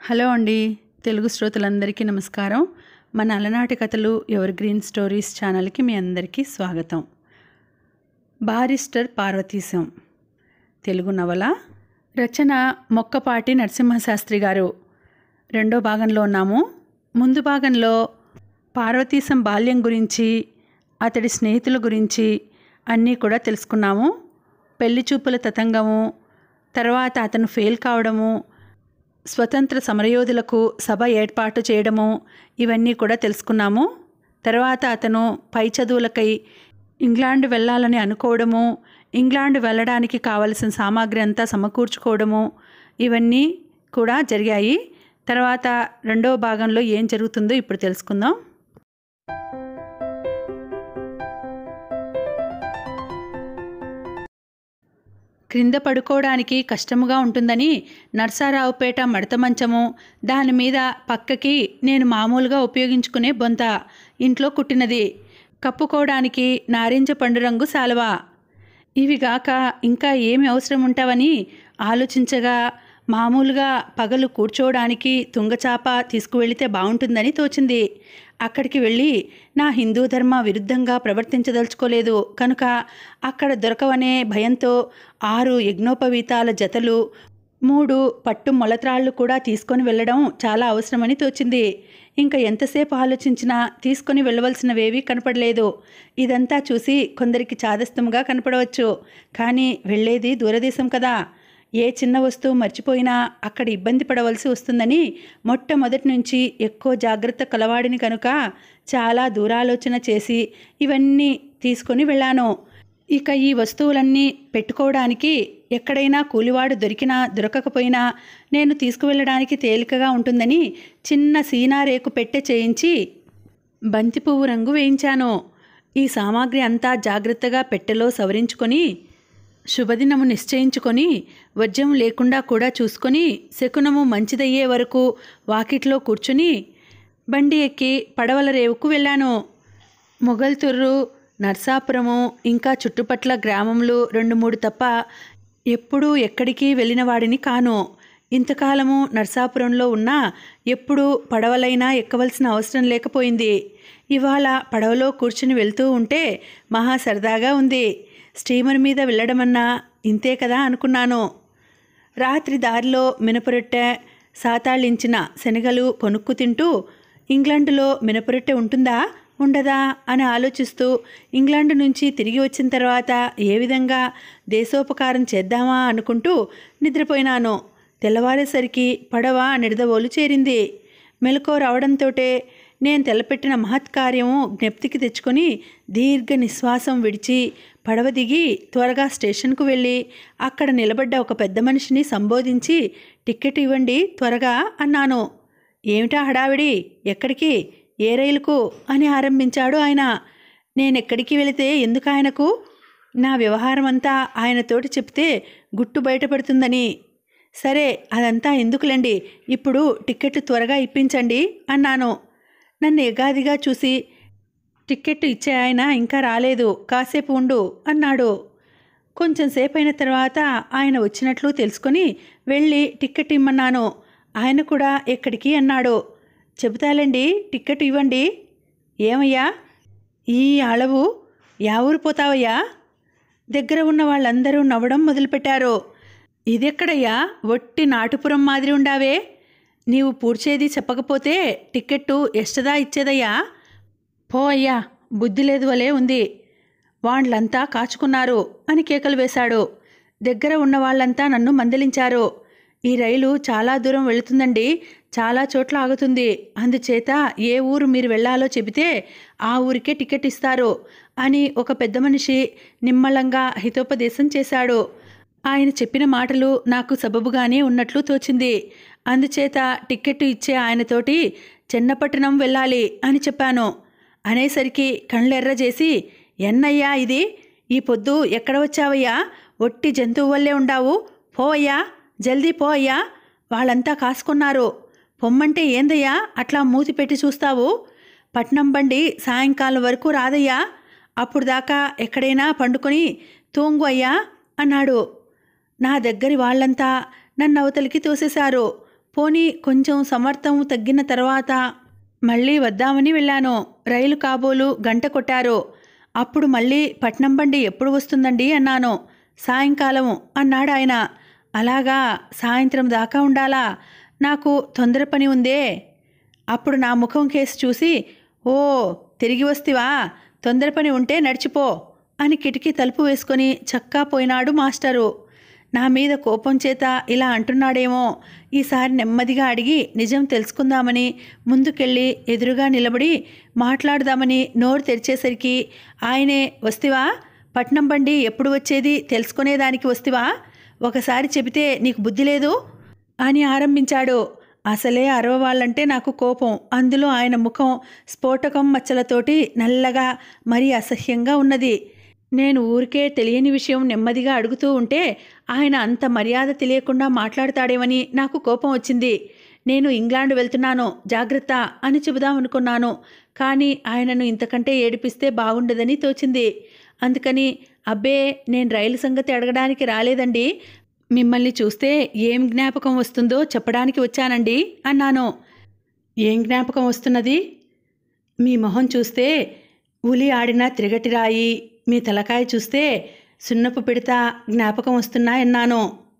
hello అండి తెలుగు శ్రోతలందరికీ నమస్కారం మన అలనాటి కథలు ఎవర్ గ్రీన్ స్టోరీస్ ఛానల్కి మీ అందరికీ స్వాగతం బారిస్టర్ పార్వతీశం తెలుగు నవల రచన మొక్కపాటి నరసింహశాస్త్రి గారు రెండో భాగంలో ఉన్నాము ముందు భాగంలో పార్వతీశం బాల్యం గురించి అతడి స్నేహితుల గురించి అన్నీ కూడా తెలుసుకున్నాము పెళ్లి చూపుల తతంగము తర్వాత అతను ఫెయిల్ కావడము స్వతంత్ర సమరయోధులకు సభ ఏర్పాటు చేయడము ఇవన్నీ కూడా తెలుసుకున్నాము తర్వాత అతను పై చదువులకై ఇంగ్లాండ్ వెళ్ళాలని అనుకోవడము ఇంగ్లాండ్ వెళ్ళడానికి కావలసిన సామాగ్రి అంతా సమకూర్చుకోవడము ఇవన్నీ కూడా జరిగాయి తర్వాత రెండవ భాగంలో ఏం జరుగుతుందో ఇప్పుడు తెలుసుకుందాం క్రింద పడుకోవడానికి కష్టముగా ఉంటుందని నర్సారావుపేట మడత మంచము దాని మీద పక్కకి నేను మామూలుగా ఉపయోగించుకునే బొంత ఇంట్లో కుట్టినది కప్పుకోవడానికి నారింజ పండు రంగు సాలవా ఇవి గాక ఇంకా ఏమి అవసరం ఉంటావని ఆలోచించగా మామూలుగా పగలు కూర్చోవడానికి తుంగచాప తీసుకువెళితే బాగుంటుందని తోచింది అక్కడికి వెళ్ళి నా హిందూ ధర్మ విరుద్ధంగా ప్రవర్తించదలుచుకోలేదు కనుక అక్కడ దొరకవనే భయంతో ఆరు యజ్ఞోపవీతాల జతలు మూడు పట్టు మొలత్రాళ్ళు కూడా తీసుకొని వెళ్ళడం చాలా అవసరమని తోచింది ఇంకా ఎంతసేపు ఆలోచించినా తీసుకొని వెళ్ళవలసినవేవీ కనపడలేదు ఇదంతా చూసి కొందరికి చాదస్తంగా కనపడవచ్చు కానీ వెళ్ళేది దూరదేశం కదా ఏ చిన్న వస్తువు మర్చిపోయినా అక్కడ ఇబ్బంది పడవలసి వస్తుందని మొట్టమొదటి నుంచి ఎక్కువ జాగ్రత్త కలవాడిని కనుక చాలా దూరాలోచన చేసి ఇవన్నీ తీసుకొని వెళ్ళాను ఇక ఈ వస్తువులన్నీ పెట్టుకోవడానికి ఎక్కడైనా కూలివాడు దొరికినా దొరకకపోయినా నేను తీసుకువెళ్ళడానికి తేలికగా ఉంటుందని చిన్న సీనారేకు పెట్టె చేయించి బంతి పువ్వు రంగు వేయించాను ఈ సామాగ్రి అంతా జాగ్రత్తగా పెట్టెలో సవరించుకొని శుభదినము నిశ్చయించుకొని వర్జం లేకుండా కూడా చూసుకొని శకునము మంచిదయ్యే వరకు వాకిట్లో కూర్చుని బండి ఎక్కి పడవల రేవుకు వెళ్ళాను మొగల్తుర్రు నర్సాపురము ఇంకా చుట్టుపట్ల గ్రామములు రెండు మూడు తప్ప ఎప్పుడూ ఎక్కడికి వెళ్ళిన వాడిని కాను ఇంతకాలము నర్సాపురంలో ఉన్నా ఎప్పుడూ పడవలైనా ఎక్కవలసిన అవసరం లేకపోయింది ఇవాళ పడవలో కూర్చుని వెళ్తూ ఉంటే మహా సరదాగా ఉంది స్టీమర్ మీద వెళ్ళడమన్నా ఇంతే కదా అనుకున్నాను రాత్రి దారిలో మినపరొట్టె సాతాళించిన శనగలు కొనుక్కు తింటూ ఇంగ్లాండ్లో మినపరొట్టె ఉంటుందా ఉండదా అని ఆలోచిస్తూ ఇంగ్లాండ్ నుంచి తిరిగి వచ్చిన తర్వాత ఏ విధంగా దేశోపకారం చేద్దామా అనుకుంటూ నిద్రపోయినాను తెల్లవారేసరికి పడవ నిడదవోలు చేరింది మెలకువ రావడంతోటే నేను తెల్లపెట్టిన మహత్కార్యము జ్ఞప్తికి తెచ్చుకొని దీర్ఘ నిశ్వాసం విడిచి పడవ దిగి త్వరగా స్టేషన్కు వెళ్ళి అక్కడ నిలబడ్డ ఒక పెద్ద మనిషిని సంబోధించి టికెట్ ఇవ్వండి త్వరగా అన్నాను ఏమిటా హడావిడి ఎక్కడికి ఏ రైలుకు అని ఆరంభించాడు ఆయన నేనెక్కడికి వెళితే ఎందుకు ఆయనకు నా వ్యవహారం అంతా ఆయనతోటి చెప్తే గుట్టు బయటపడుతుందని సరే అదంతా ఎందుకులేండి ఇప్పుడు టికెట్ త్వరగా ఇప్పించండి అన్నాను నన్ను ఎగాదిగా చూసి టికెట్ ఇచ్చే ఆయన ఇంకా రాలేదు కాసేపు ఉండు అన్నాడు కొంచెం సేపు అయిన తర్వాత ఆయన వచ్చినట్లు తెలుసుకొని వెళ్ళి టికెట్ ఇమ్మన్నాను ఆయన కూడా ఎక్కడికి అన్నాడు చెబుతాలండి టికెట్ ఇవ్వండి ఏమయ్యా ఈ అళవు యా ఊరు పోతావయ్యా దగ్గర ఉన్న వాళ్ళందరూ నవ్వడం మొదలుపెట్టారు ఇదెక్కడయ్యా ఒట్టి నాటుపురం మాదిరి ఉండావే నీవు పూడ్చేది చెప్పకపోతే టిక్కెట్టు ఎష్టదా ఇచ్చేదయ్యా పో అయ్యా బుద్ధి లేదు వలే ఉంది వాళ్ళంతా కాచుకున్నారు అని కేకలు వేశాడు దగ్గర ఉన్న వాళ్ళంతా నన్ను మందలించారు ఈ రైలు చాలా దూరం వెళుతుందండి చాలా చోట్ల ఆగుతుంది అందుచేత ఏ ఊరు మీరు వెళ్ళాలో చెబితే ఆ ఊరికే టికెట్ ఇస్తారు అని ఒక పెద్ద మనిషి నిమ్మళంగా హితోపదేశం చేశాడు ఆయన చెప్పిన మాటలు నాకు సబబుగానే ఉన్నట్లు తోచింది అందుచేత టిక్కెట్ ఇచ్చే ఆయనతోటి చెన్నపట్టణం వెళ్ళాలి అని చెప్పాను అనేసరికి కళ్ళెర్ర చేసి ఎన్నయ్యా ఇది ఈ పొద్దు ఎక్కడ వచ్చావయ్యా ఒట్టి జంతువు వల్లే ఉండావు పోవయ్యా జల్దీ పో అయ్యా వాళ్ళంతా కాసుకున్నారు పొమ్మంటే ఏందయ్యా అట్లా మూతి పెట్టి చూస్తావు పట్నం బండి సాయంకాలం వరకు రాదయ్యా అప్పుడు దాకా ఎక్కడైనా పండుకొని తూంగు అయ్యా అన్నాడు నా దగ్గరి వాళ్ళంతా నన్ను అవతలికి తోసేశారు పోనీ కొంచెం సమర్థం తగ్గిన తర్వాత మళ్ళీ వద్దామని వెళ్ళాను రైలు కాబోలు గంట కొట్టారు అప్పుడు మళ్ళీ పట్నం బండి ఎప్పుడు వస్తుందండి అన్నాను సాయంకాలం అన్నాడు ఆయన అలాగా సాయంత్రం దాకా ఉండాలా నాకు తొందర పని ఉందే అప్పుడు నా ముఖం కేసు చూసి ఓ తిరిగి వస్తివా తొందర పని ఉంటే నడిచిపో అని కిటికీ తలుపు వేసుకొని చక్కా పోయినాడు మాస్టరు నా మీద కోపం చేత ఇలా అంటున్నాడేమో ఈసారి నెమ్మదిగా అడిగి నిజం తెలుసుకుందామని ముందుకెళ్ళి ఎదురుగా నిలబడి మాట్లాడదామని నోరు తెరిచేసరికి ఆయనే వస్తివా పట్నం బండి ఎప్పుడు వచ్చేది తెలుసుకునేదానికి వస్తివా ఒకసారి చెబితే నీకు బుద్ధి లేదు అని ఆరంభించాడు అసలే అరవవాళ్ళంటే నాకు కోపం అందులో ఆయన ముఖం స్ఫోటకం మచ్చలతోటి నల్లగా మరీ అసహ్యంగా ఉన్నది నేను ఊరికే తెలియని విషయం నెమ్మదిగా అడుగుతూ ఉంటే ఆయన అంత మర్యాద తెలియకుండా మాట్లాడతాడేమని నాకు కోపం వచ్చింది నేను ఇంగ్లాండ్ వెళ్తున్నాను జాగ్రత్త అని చెబుదామనుకున్నాను కానీ ఆయనను ఇంతకంటే ఏడిపిస్తే బాగుండదని తోచింది అందుకని అబ్బే నేను రైలు సంగతి అడగడానికి రాలేదండి మిమ్మల్ని చూస్తే ఏం జ్ఞాపకం వస్తుందో చెప్పడానికి వచ్చానండి అన్నాను ఏం జ్ఞాపకం వస్తున్నది మీ మొహం చూస్తే ఉలి ఆడిన త్రిగటి రాయి మీ తలకాయ చూస్తే సున్నపు పిడత జ్ఞాపకం వస్తున్నాయన్నాను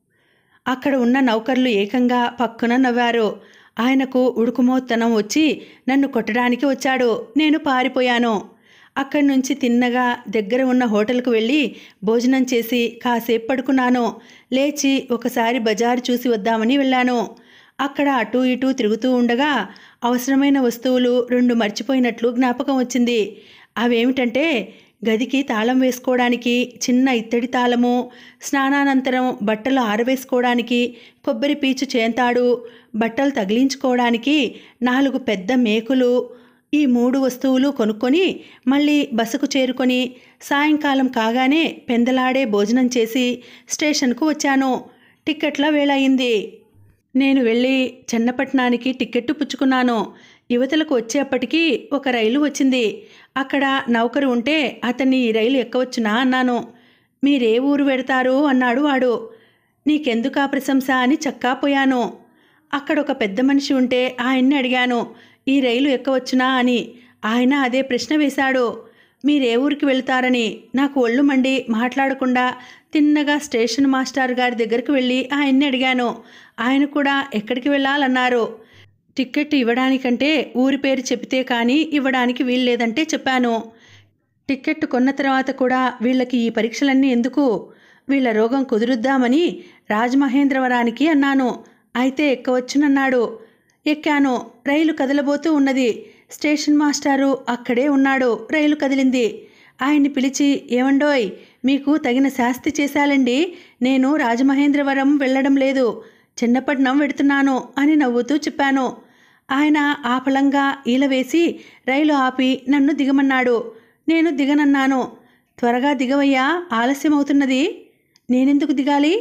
అక్కడ ఉన్న నౌకర్లు ఏకంగా పక్కున నవ్వారు ఆయనకు ఉడుకుమోత్తనం వచ్చి నన్ను కొట్టడానికి వచ్చాడు నేను పారిపోయాను అక్కడి నుంచి తిన్నగా దగ్గర ఉన్న హోటల్కు వెళ్ళి భోజనం చేసి కాసేపు పడుకున్నాను లేచి ఒకసారి బజారు చూసి వద్దామని వెళ్ళాను అక్కడ అటూ ఇటూ తిరుగుతూ ఉండగా అవసరమైన వస్తువులు రెండు మర్చిపోయినట్లు జ్ఞాపకం వచ్చింది అవేమిటంటే గదికి తాళం వేసుకోవడానికి చిన్న ఇత్తడి తాళము స్నానానంతరం బట్టలు ఆరవేసుకోవడానికి కొబ్బరి పీచు చేంతాడు బట్టలు తగిలించుకోవడానికి నాలుగు పెద్ద మేకులు ఈ మూడు వస్తువులు కొనుక్కొని మళ్ళీ బసకు చేరుకొని సాయంకాలం కాగానే పెందలాడే భోజనం చేసి స్టేషన్కు వచ్చాను టిక్కెట్ల వేళయింది నేను వెళ్ళి చెన్నపట్నానికి టిక్కెట్టు పుచ్చుకున్నాను యువతలకు వచ్చేప్పటికీ ఒక రైలు వచ్చింది అక్కడ నౌకరు ఉంటే అతన్ని ఈ రైలు ఎక్కవచ్చునా అన్నాను మీరే ఊరు వెడతారు అన్నాడు వాడు నీకెందుకు ఆ ప్రశంస అని చక్కాపోయాను అక్కడ ఒక పెద్ద మనిషి ఉంటే ఆయన్ని అడిగాను ఈ రైలు ఎక్కవచ్చునా అని ఆయన అదే ప్రశ్న వేశాడు మీరే ఊరికి వెళ్తారని నాకు ఒళ్ళు మండి మాట్లాడకుండా తిన్నగా స్టేషన్ మాస్టర్ గారి దగ్గరికి వెళ్ళి ఆయన్ని అడిగాను ఆయన కూడా ఎక్కడికి వెళ్ళాలన్నారు టిక్కెట్ ఇవ్వడానికంటే ఊరి పేరు చెబితే కానీ ఇవ్వడానికి వీల్లేదంటే చెప్పాను టిక్కెట్ కొన్న తర్వాత కూడా వీళ్ళకి ఈ పరీక్షలన్నీ ఎందుకు వీళ్ళ రోగం కుదురుద్దామని రాజమహేంద్రవరానికి అన్నాను అయితే ఎక్కవచ్చునన్నాడు ఎక్కాను రైలు కదలబోతూ ఉన్నది స్టేషన్ మాస్టారు అక్కడే ఉన్నాడు రైలు కదిలింది ఆయన్ని పిలిచి ఏమండోయ్ మీకు తగిన శాస్తి చేశాలండి నేను రాజమహేంద్రవరం వెళ్ళడం లేదు చిన్నపట్నం వెడుతున్నాను అని నవ్వుతూ చెప్పాను ఆయన ఆపలంగా ఈలవేసి రైలు ఆపి నన్ను దిగమన్నాడు నేను దిగనన్నాను త్వరగా దిగవయ్యా ఆలస్యం అవుతున్నది నేనెందుకు దిగాలి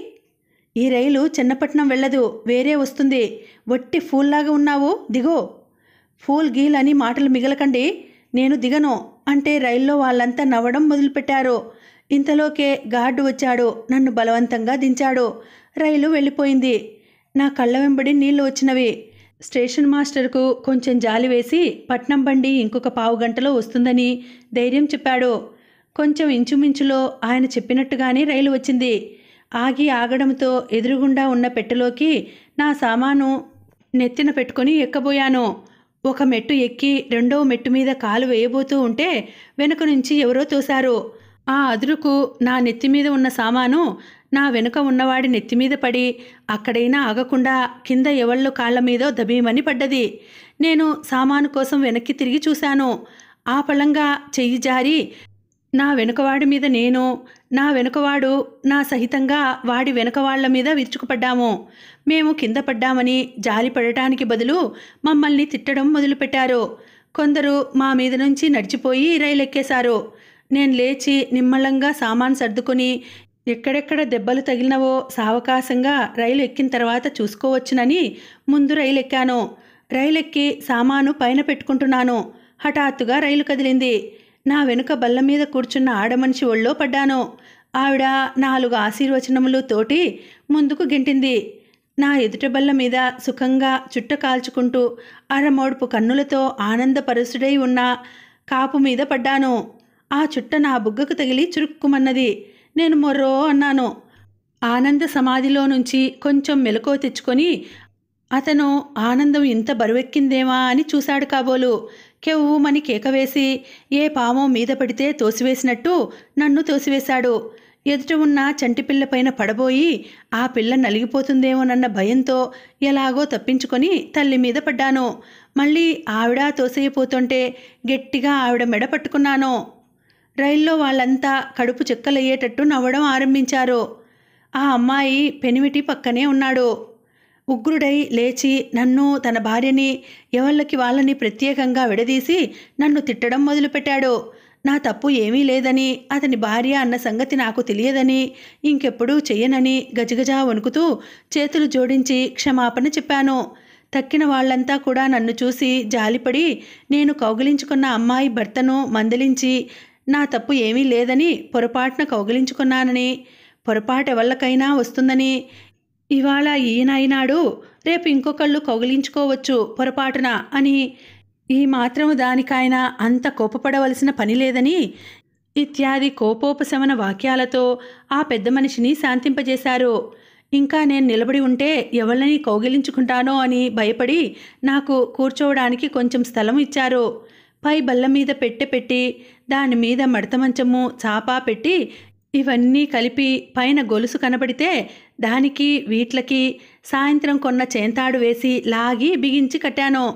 ఈ రైలు చిన్నపట్నం వెళ్ళదు వేరే వస్తుంది వట్టి ఫూల్లాగా ఉన్నావు దిగో ఫూల్ గీల్ అని మాటలు మిగలకండి నేను దిగను అంటే రైల్లో వాళ్ళంతా నవ్వడం మొదలుపెట్టారు ఇంతలోకే గార్డు వచ్చాడు నన్ను బలవంతంగా దించాడు రైలు వెళ్ళిపోయింది నా కళ్ళ వెంబడి నీళ్లు వచ్చినవి స్టేషన్ మాస్టర్కు కొంచెం జాలి వేసి పట్నం బండి ఇంకొక పావు గంటలో వస్తుందని ధైర్యం చెప్పాడు కొంచెం ఇంచుమించులో ఆయన చెప్పినట్టుగానే రైలు వచ్చింది ఆగి ఆగడంతో ఎదురుగుండా ఉన్న పెట్టెలోకి నా సామాను నెత్తిన పెట్టుకొని ఎక్కబోయాను ఒక మెట్టు ఎక్కి రెండవ మెట్టు మీద కాలు వేయబోతూ ఉంటే వెనుక నుంచి ఎవరో తోశారు ఆ అదురుకు నా నెత్తి మీద ఉన్న సామాను నా వెనుక ఉన్నవాడి నెత్తి మీద పడి అక్కడైనా ఆగకుండా కింద ఎవళ్ళు కాళ్ళ మీదో దబీమని పడ్డది నేను సామాను కోసం వెనక్కి తిరిగి చూశాను ఆ పళంగా చెయ్యి జారి నా వెనుకవాడి మీద నేను నా వెనుకవాడు నా సహితంగా వాడి వెనుకవాళ్ల మీద విరుచుకుపడ్డాము మేము కింద పడ్డామని జాలి పడటానికి బదులు మమ్మల్ని తిట్టడం మొదలుపెట్టారు కొందరు మా మీద నుంచి నడిచిపోయి రైలు ఎక్కేశారు నేను లేచి నిమ్మళంగా సామాన్ సర్దుకొని ఎక్కడెక్కడ దెబ్బలు తగిలినవో సావకాశంగా రైలు ఎక్కిన తర్వాత చూసుకోవచ్చునని ముందు రైలు ఎక్కాను రైలు ఎక్కి సామాను పైన పెట్టుకుంటున్నాను హఠాత్తుగా రైలు కదిలింది నా వెనుక బల్ల మీద కూర్చున్న ఆడమనిషి ఒళ్ళో పడ్డాను ఆవిడ నాలుగు ఆశీర్వచనములు తోటి ముందుకు గెంటింది నా ఎదుట బల్ల మీద సుఖంగా చుట్ట కాల్చుకుంటూ అరమోడుపు కన్నులతో ఆనందపరుసుడై ఉన్న కాపు మీద పడ్డాను ఆ చుట్ట నా బుగ్గకు తగిలి చురుక్కుమన్నది నేను మొర్రో అన్నాను ఆనంద సమాధిలో నుంచి కొంచెం మెలకువ తెచ్చుకొని అతను ఆనందం ఇంత బరువెక్కిందేమా అని చూశాడు కాబోలు కెవ్వుమని కేక వేసి ఏ పామో మీద పడితే తోసివేసినట్టు నన్ను తోసివేశాడు ఎదుట ఉన్న చంటిపిల్ల పైన పడబోయి ఆ పిల్ల నలిగిపోతుందేమోనన్న భయంతో ఎలాగో తప్పించుకొని తల్లి మీద పడ్డాను మళ్ళీ ఆవిడ తోసేయపోతుంటే గట్టిగా ఆవిడ మెడ పట్టుకున్నాను రైల్లో వాళ్ళంతా కడుపు చెక్కలయ్యేటట్టు నవ్వడం ఆరంభించారు ఆ అమ్మాయి పెనిమిటి పక్కనే ఉన్నాడు ఉగ్రుడై లేచి నన్ను తన భార్యని ఎవళ్ళకి వాళ్ళని ప్రత్యేకంగా విడదీసి నన్ను తిట్టడం మొదలుపెట్టాడు నా తప్పు ఏమీ లేదని అతని భార్య అన్న సంగతి నాకు తెలియదని ఇంకెప్పుడూ చెయ్యనని గజగజా వణుకుతూ చేతులు జోడించి క్షమాపణ చెప్పాను తక్కిన వాళ్ళంతా కూడా నన్ను చూసి జాలిపడి నేను కౌగిలించుకున్న అమ్మాయి భర్తను మందలించి నా తప్పు ఏమీ లేదని పొరపాటున కౌగిలించుకున్నానని పొరపాటు ఎవళ్ళకైనా వస్తుందని ఇవాళ ఈయన అయినాడు రేపు ఇంకొకళ్ళు కౌగిలించుకోవచ్చు పొరపాటున అని ఈ మాత్రము దానికైనా అంత కోపపడవలసిన పని లేదని ఇత్యాది కోపోపశమన వాక్యాలతో ఆ పెద్ద మనిషిని శాంతింపజేశారు ఇంకా నేను నిలబడి ఉంటే ఎవళ్ళని కౌగిలించుకుంటానో అని భయపడి నాకు కూర్చోవడానికి కొంచెం స్థలం ఇచ్చారు పై బల్ల మీద పెట్టె పెట్టి దాని మీద మడత మంచము చాపా పెట్టి ఇవన్నీ కలిపి పైన గొలుసు కనబడితే దానికి వీట్లకి సాయంత్రం కొన్న చేంతాడు వేసి లాగి బిగించి కట్టాను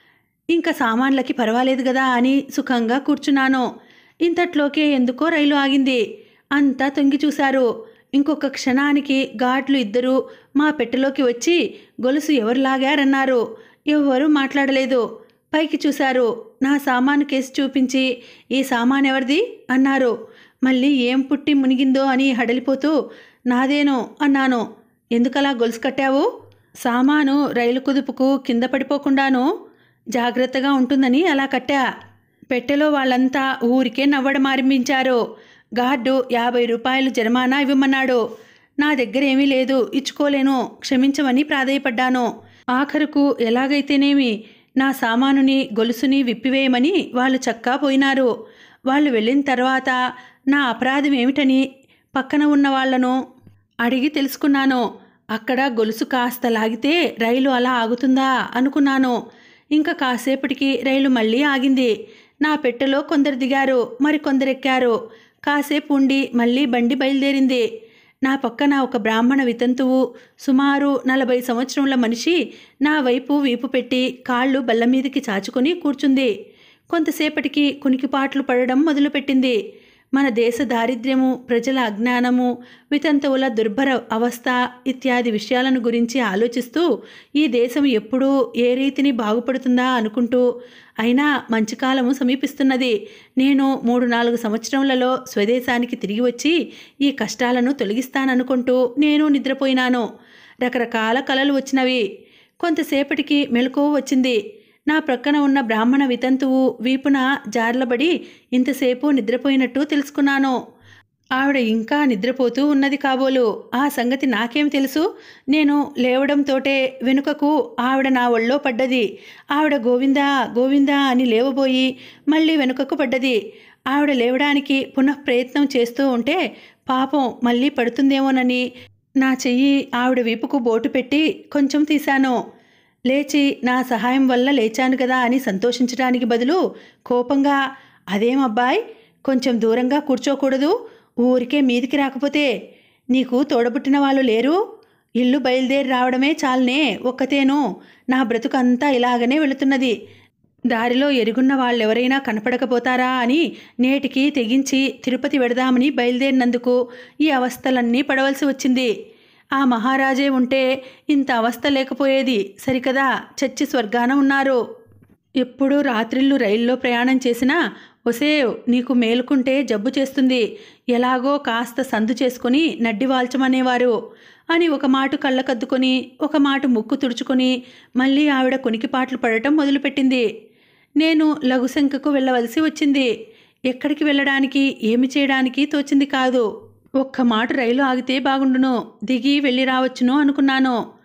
ఇంకా సామాన్లకి పర్వాలేదు కదా అని సుఖంగా కూర్చున్నాను ఇంతట్లోకే ఎందుకో రైలు ఆగింది అంతా తొంగి చూశారు ఇంకొక క్షణానికి గాడ్లు ఇద్దరు మా పెట్టెలోకి వచ్చి గొలుసు ఎవరు లాగారన్నారు ఎవరు మాట్లాడలేదు పైకి చూశారు నా సామాను కేసి చూపించి ఈ సామాన్ ఎవరిది అన్నారు మళ్ళీ ఏం పుట్టి మునిగిందో అని హడలిపోతూ నాదేనో అన్నాను ఎందుకలా గొలుసు కట్టావు సామాను రైలు కుదుపుకు కింద పడిపోకుండాను జాగ్రత్తగా ఉంటుందని అలా కట్టా పెట్టెలో వాళ్ళంతా ఊరికే నవ్వడం ఆరంభించారు గార్డు యాభై రూపాయలు జరిమానా ఇవ్వమన్నాడు నా దగ్గర ఏమీ లేదు ఇచ్చుకోలేను క్షమించమని ప్రాధేయపడ్డాను ఆఖరుకు ఎలాగైతేనేమి నా సామానుని గొలుసుని విప్పివేయమని వాళ్ళు చక్కా పోయినారు వాళ్ళు వెళ్ళిన తర్వాత నా అపరాధం ఏమిటని పక్కన ఉన్న వాళ్లను అడిగి తెలుసుకున్నాను అక్కడ గొలుసు కాస్త లాగితే రైలు అలా ఆగుతుందా అనుకున్నాను ఇంకా కాసేపటికి రైలు మళ్ళీ ఆగింది నా పెట్టెలో కొందరు దిగారు మరి కొందరు ఎక్కారు కాసేపు ఉండి మళ్ళీ బండి బయలుదేరింది నా పక్కన ఒక బ్రాహ్మణ వితంతువు సుమారు నలభై సంవత్సరముల మనిషి నా వైపు వీపు పెట్టి కాళ్ళు బల్ల మీదకి చాచుకొని కూర్చుంది కొంతసేపటికి కునికిపాట్లు పడడం మొదలుపెట్టింది మన దేశ దారిద్ర్యము ప్రజల అజ్ఞానము వితంతువుల దుర్భర అవస్థ ఇత్యాది విషయాలను గురించి ఆలోచిస్తూ ఈ దేశం ఎప్పుడూ ఏ రీతిని బాగుపడుతుందా అనుకుంటూ అయినా మంచి కాలము సమీపిస్తున్నది నేను మూడు నాలుగు సంవత్సరములలో స్వదేశానికి తిరిగి వచ్చి ఈ కష్టాలను తొలగిస్తాననుకుంటూ నేను నిద్రపోయినాను రకరకాల కలలు వచ్చినవి కొంతసేపటికి మెలకువ వచ్చింది నా ప్రక్కన ఉన్న బ్రాహ్మణ వితంతువు వీపున జార్లబడి ఇంతసేపు నిద్రపోయినట్టు తెలుసుకున్నాను ఆవిడ ఇంకా నిద్రపోతూ ఉన్నది కాబోలు ఆ సంగతి నాకేం తెలుసు నేను లేవడంతోటే వెనుకకు ఆవిడ నా ఒళ్ళో పడ్డది ఆవిడ గోవిందా గోవిందా అని లేవబోయి మళ్ళీ వెనుకకు పడ్డది ఆవిడ లేవడానికి పునః ప్రయత్నం చేస్తూ ఉంటే పాపం మళ్ళీ పడుతుందేమోనని నా చెయ్యి ఆవిడ వీపుకు బోటు పెట్టి కొంచెం తీశాను లేచి నా సహాయం వల్ల లేచాను కదా అని సంతోషించడానికి బదులు కోపంగా అదేం అబ్బాయ్ కొంచెం దూరంగా కూర్చోకూడదు ఊరికే మీదికి రాకపోతే నీకు తోడబుట్టిన వాళ్ళు లేరు ఇల్లు బయలుదేరి రావడమే చాలనే ఒక్కతేను నా బ్రతుకంతా ఇలాగనే వెళుతున్నది దారిలో ఎరుగున్న వాళ్ళెవరైనా కనపడకపోతారా అని నేటికి తెగించి తిరుపతి వెడదామని బయలుదేరినందుకు ఈ అవస్థలన్నీ పడవలసి వచ్చింది ఆ మహారాజే ఉంటే ఇంత అవస్థ లేకపోయేది సరికదా చచ్చి స్వర్గాన ఉన్నారు ఎప్పుడు రాత్రిళ్ళు రైల్లో ప్రయాణం చేసినా ఒసేవ్ నీకు మేలుకుంటే జబ్బు చేస్తుంది ఎలాగో కాస్త సందు చేసుకుని నడ్డి వాల్చమనేవారు అని ఒక మాట కళ్ళకద్దుకొని ఒక మాట ముక్కు తుడుచుకొని మళ్ళీ ఆవిడ కొనికిపాట్లు పడటం మొదలుపెట్టింది నేను లఘుశంకకు వెళ్ళవలసి వచ్చింది ఎక్కడికి వెళ్ళడానికి ఏమి చేయడానికి తోచింది కాదు ఒక్క మాట రైలు ఆగితే బాగుండును దిగి వెళ్ళి రావచ్చును అనుకున్నాను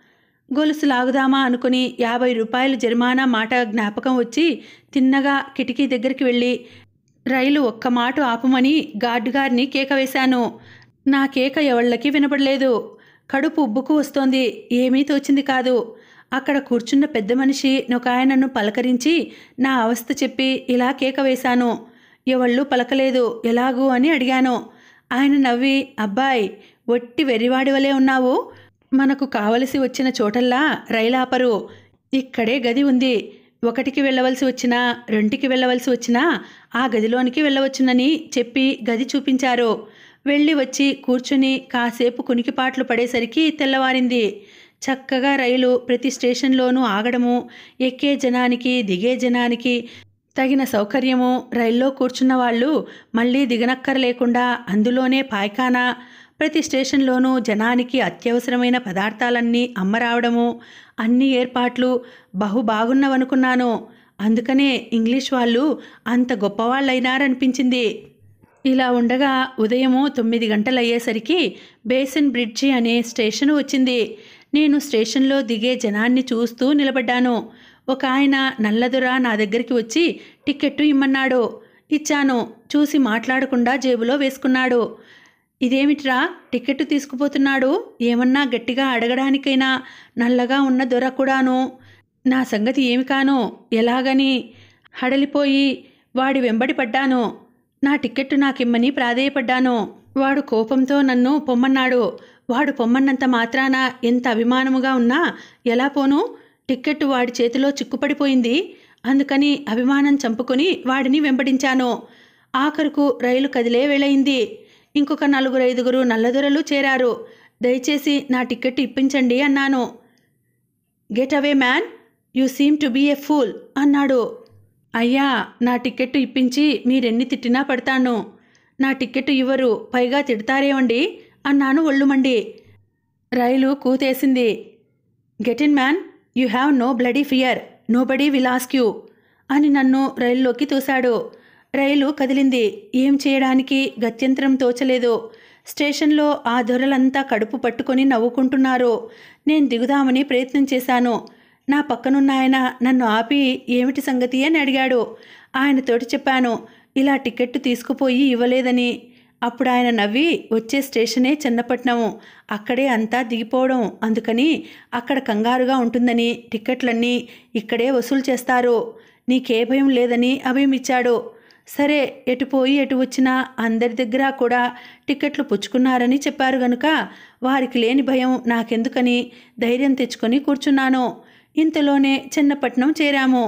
గొలుసు లాగుదామా అనుకుని యాభై రూపాయలు జరిమానా మాట జ్ఞాపకం వచ్చి తిన్నగా కిటికీ దగ్గరికి వెళ్ళి రైలు ఒక్క మాట ఆపమని గార్డు గారిని కేక వేశాను నా కేక ఎవళ్ళకి వినపడలేదు కడుపు ఉబ్బుకు వస్తోంది ఏమీ తోచింది కాదు అక్కడ కూర్చున్న పెద్ద మనిషి నన్ను పలకరించి నా అవస్థ చెప్పి ఇలా కేక వేశాను ఎవళ్ళు పలకలేదు ఎలాగూ అని అడిగాను ఆయన నవ్వి అబ్బాయ్ ఒట్టి వెర్రివాడి వలే ఉన్నావు మనకు కావలసి వచ్చిన చోటల్లా రైలాపరు ఇక్కడే గది ఉంది ఒకటికి వెళ్ళవలసి వచ్చినా రెండుకి వెళ్ళవలసి వచ్చినా ఆ గదిలోనికి వెళ్ళవచ్చునని చెప్పి గది చూపించారు వెళ్ళి వచ్చి కూర్చుని కాసేపు కునికిపాట్లు పడేసరికి తెల్లవారింది చక్కగా రైలు ప్రతి స్టేషన్లోనూ ఆగడము ఎక్కే జనానికి దిగే జనానికి తగిన సౌకర్యము రైల్లో కూర్చున్న వాళ్ళు మళ్ళీ దిగనక్కర లేకుండా అందులోనే పాయ్ఖానా ప్రతి స్టేషన్లోనూ జనానికి అత్యవసరమైన పదార్థాలన్నీ అమ్మరావడము అన్ని ఏర్పాట్లు బహు బాగున్నవనుకున్నాను అందుకనే ఇంగ్లీష్ వాళ్ళు అంత గొప్పవాళ్ళైనారనిపించింది ఇలా ఉండగా ఉదయము తొమ్మిది గంటలయ్యేసరికి బేసిన్ బ్రిడ్జి అనే స్టేషన్ వచ్చింది నేను స్టేషన్లో దిగే జనాన్ని చూస్తూ నిలబడ్డాను ఒక ఆయన నల్లదొర నా దగ్గరికి వచ్చి టికెట్టు ఇమ్మన్నాడు ఇచ్చాను చూసి మాట్లాడకుండా జేబులో వేసుకున్నాడు ఇదేమిట్రా టికెట్టు తీసుకుపోతున్నాడు ఏమన్నా గట్టిగా అడగడానికైనా నల్లగా ఉన్న దొర కూడాను నా సంగతి ఏమి కాను ఎలాగని హడలిపోయి వాడి వెంబడి పడ్డాను నా టికెట్టు నాకిమ్మని ప్రాధేయపడ్డాను వాడు కోపంతో నన్ను పొమ్మన్నాడు వాడు పొమ్మన్నంత మాత్రాన ఎంత అభిమానముగా ఉన్నా ఎలా పోను టిక్కెట్టు వాడి చేతిలో చిక్కుపడిపోయింది అందుకని అభిమానం చంపుకొని వాడిని వెంబడించాను ఆఖరుకు రైలు కదిలే వేళయింది ఇంకొక నలుగురు ఐదుగురు నల్లదొరలు చేరారు దయచేసి నా టిక్కెట్ ఇప్పించండి అన్నాను get away man you seem to be a fool అన్నాడు అయ్యా నా టిక్కెట్టు ఇప్పించి మీరెన్ని తిట్టినా పడతాను నా టిక్కెట్టు ఇవ్వరు పైగా తిడతారేమండి అన్నాను ఒళ్ళుమండి రైలు కూతేసింది get in man you have no bloody fear nobody will ask you అని నన్ను రైల్లోకి తోశాడు రైలు కదిలింది ఏం చేయడానికి గత్యంతరం తోచలేదు స్టేషన్లో ఆ దొరలంతా కడుపు పట్టుకొని నవ్వుకుంటున్నారు నేను దిగుదామని ప్రయత్నం చేశాను నా పక్కనున్న ఆయన నన్ను ఆపి ఏమిటి సంగతి అని అడిగాడు ఆయనతోటి చెప్పాను ఇలా టికెట్ తీసుకుపోయి ఇవ్వలేదని అప్పుడు ఆయన నవ్వి వచ్చే స్టేషనే చెన్నపట్నం అక్కడే అంతా దిగిపోవడం అందుకని అక్కడ కంగారుగా ఉంటుందని టిక్కెట్లన్నీ ఇక్కడే వసూలు చేస్తారు నీకే భయం లేదని అభయం ఇచ్చాడు సరే ఎటు పోయి ఎటు వచ్చినా అందరి దగ్గర కూడా టిక్కెట్లు పుచ్చుకున్నారని చెప్పారు గనుక వారికి లేని భయం నాకెందుకని ధైర్యం తెచ్చుకొని కూర్చున్నాను ఇంతలోనే చిన్నపట్నం చేరాము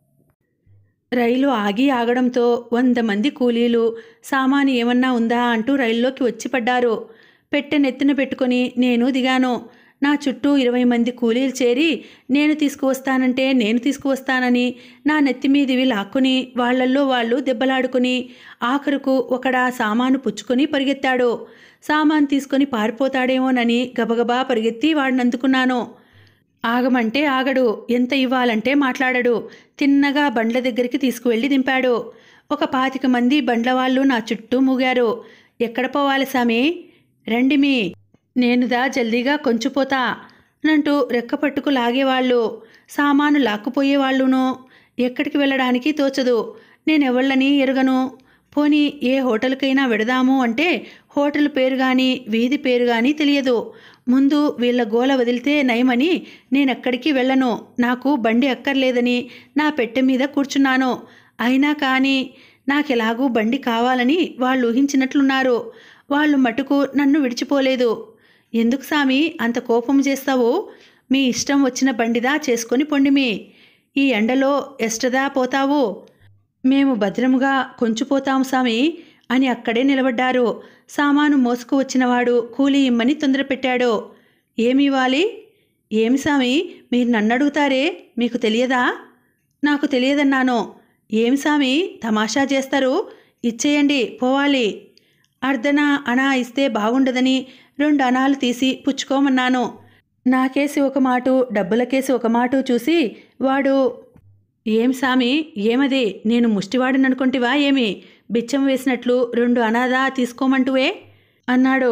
రైలు ఆగి ఆగడంతో వంద మంది కూలీలు సామాను ఏమన్నా ఉందా అంటూ రైల్లోకి వచ్చి పడ్డారు పెట్టె నెత్తిన పెట్టుకొని నేను దిగాను నా చుట్టూ ఇరవై మంది కూలీలు చేరి నేను తీసుకువస్తానంటే నేను తీసుకువస్తానని నా నెత్తి మీదివి లాక్కుని వాళ్ళల్లో వాళ్ళు దెబ్బలాడుకుని ఆఖరుకు ఒకడా సామాను పుచ్చుకొని పరిగెత్తాడు సామాను తీసుకొని పారిపోతాడేమోనని గబగబా పరిగెత్తి వాడిని అందుకున్నాను ఆగమంటే ఆగడు ఎంత ఇవ్వాలంటే మాట్లాడడు తిన్నగా బండ్ల దగ్గరికి తీసుకువెళ్ళి దింపాడు ఒక పాతిక మంది బండ్ల వాళ్ళు నా చుట్టూ మూగారు ఎక్కడ పోవాలి సామి రండి మీ నేనుదా జల్దీగా కొంచిపోతా నంటూ రెక్క పట్టుకు లాగేవాళ్ళు సామాను లాక్కుపోయేవాళ్ళును ఎక్కడికి వెళ్ళడానికి తోచదు నేనెవళ్ళని ఎరుగను పోనీ ఏ హోటల్కైనా వెడదాము అంటే హోటల్ పేరు కానీ వీధి పేరు కానీ తెలియదు ముందు వీళ్ళ గోల వదిలితే నయమని నేనెక్కడికి వెళ్ళను నాకు బండి అక్కర్లేదని నా పెట్టె మీద కూర్చున్నాను అయినా కానీ నాకెలాగూ బండి కావాలని వాళ్ళు ఊహించినట్లున్నారు వాళ్ళు మటుకు నన్ను విడిచిపోలేదు ఎందుకు సామి అంత కోపం చేస్తావు మీ ఇష్టం వచ్చిన బండిదా చేసుకొని పొండిమి ఈ ఎండలో ఎస్టదా పోతావు మేము భద్రముగా కొంచిపోతాం సామి అని అక్కడే నిలబడ్డారు సామాను మోసుకు వచ్చినవాడు కూలీ ఇమ్మని తొందరపెట్టాడు ఏమి ఇవ్వాలి ఏమి సామి మీరు నన్ను అడుగుతారే మీకు తెలియదా నాకు తెలియదన్నాను ఏమి సామి తమాషా చేస్తారు ఇచ్చేయండి పోవాలి అర్ధన అనా ఇస్తే బాగుండదని రెండు అనాలు తీసి పుచ్చుకోమన్నాను నాకేసి ఒక మాటు డబ్బులకేసి ఒక మాటు చూసి వాడు ఏం సామి ఏమది నేను ముష్టివాడిననుకుంటివా ఏమి బిచ్చం వేసినట్లు రెండు అనాదా తీసుకోమంటువే అన్నాడు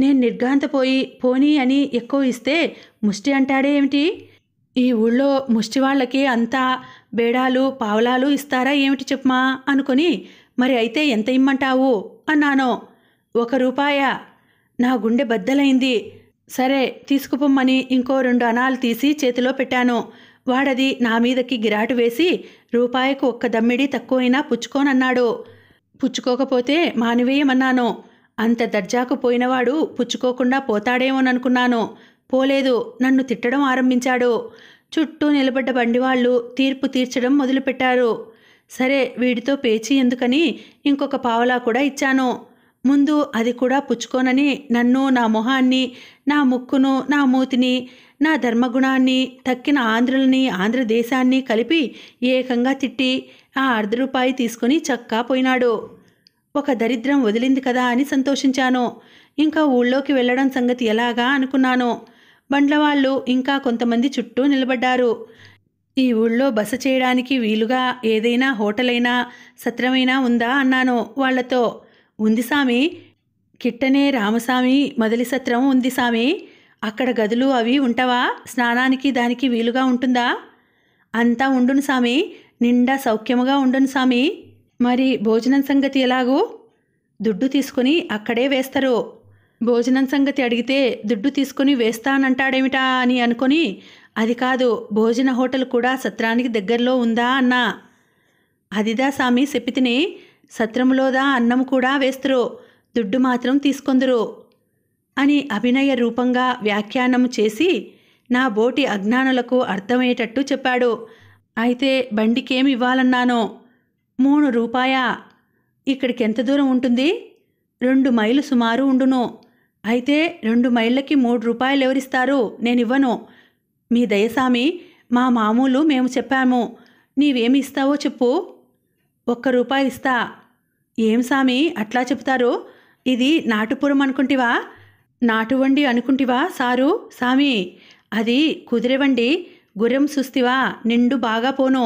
నేను నిర్ఘాంతపోయి పోనీ అని ఎక్కువ ఇస్తే ముష్టి అంటాడే ఏమిటి ఈ ఊళ్ళో ముష్టి వాళ్ళకి అంతా బేడాలు పావలాలు ఇస్తారా ఏమిటి చెప్పమా అనుకొని మరి అయితే ఎంత ఇమ్మంటావు అన్నాను ఒక రూపాయ నా గుండె బద్దలైంది సరే తీసుకుపోమ్మని ఇంకో రెండు అనాలు తీసి చేతిలో పెట్టాను వాడది నా మీదకి గిరాటు వేసి రూపాయికి ఒక్క దమ్మిడి తక్కువైనా పుచ్చుకోనన్నాడు పుచ్చుకోకపోతే మానివేయమన్నాను అంత దర్జాకు పోయినవాడు పుచ్చుకోకుండా పోతాడేమోననుకున్నాను పోలేదు నన్ను తిట్టడం ఆరంభించాడు చుట్టూ నిలబడ్డ బండివాళ్ళు తీర్పు తీర్చడం మొదలుపెట్టారు సరే వీడితో పేచి ఎందుకని ఇంకొక పావలా కూడా ఇచ్చాను ముందు అది కూడా పుచ్చుకోనని నన్ను నా మొహాన్ని నా ముక్కును నా మూతిని నా ధర్మగుణాన్ని తక్కిన ఆంధ్రులని ఆంధ్రదేశాన్ని కలిపి ఏకంగా తిట్టి ఆ అర్ధ రూపాయి తీసుకుని చక్కా పోయినాడు ఒక దరిద్రం వదిలింది కదా అని సంతోషించాను ఇంకా ఊళ్ళోకి వెళ్ళడం సంగతి ఎలాగా అనుకున్నాను బండ్ల వాళ్ళు ఇంకా కొంతమంది చుట్టూ నిలబడ్డారు ఈ ఊళ్ళో బస చేయడానికి వీలుగా ఏదైనా హోటల్ అయినా సత్రమైనా ఉందా అన్నాను వాళ్లతో ఉంది సామి కిట్టనే రామస్వామి మొదలి సత్రం ఉంది సామి అక్కడ గదులు అవి ఉంటవా స్నానానికి దానికి వీలుగా ఉంటుందా అంతా ఉండును సామి నిండా సౌఖ్యముగా ఉండును సామి మరి భోజనం సంగతి ఎలాగూ దుడ్డు తీసుకుని అక్కడే వేస్తారు భోజనం సంగతి అడిగితే దుడ్డు తీసుకుని వేస్తానంటాడేమిటా అని అనుకొని అది కాదు భోజన హోటల్ కూడా సత్రానికి దగ్గరలో ఉందా అన్నా అదిదా సామి చెప్పితిని సత్రములోదా అన్నం కూడా వేస్తురు దుడ్డు మాత్రం తీసుకొందురు అని అభినయ రూపంగా వ్యాఖ్యానం చేసి నా బోటి అజ్ఞానులకు అర్థమయ్యేటట్టు చెప్పాడు అయితే బండికేమి ఇవ్వాలన్నానో మూడు రూపాయా ఇక్కడికి ఎంత దూరం ఉంటుంది రెండు మైలు సుమారు ఉండును అయితే రెండు మైళ్ళకి మూడు రూపాయలు ఎవరిస్తారు నేనివ్వను మీ దయసామి మా మామూలు మేము చెప్పాము నీవేమి ఇస్తావో చెప్పు ఒక్క రూపాయి ఇస్తా ఏం సామి అట్లా చెప్తారు ఇది నాటుపురం అనుకుంటివా నాటువండి అనుకుంటివా సారు సామి అది కుదిరేవండి గుర్రం సుస్తివా నిండు బాగా పోను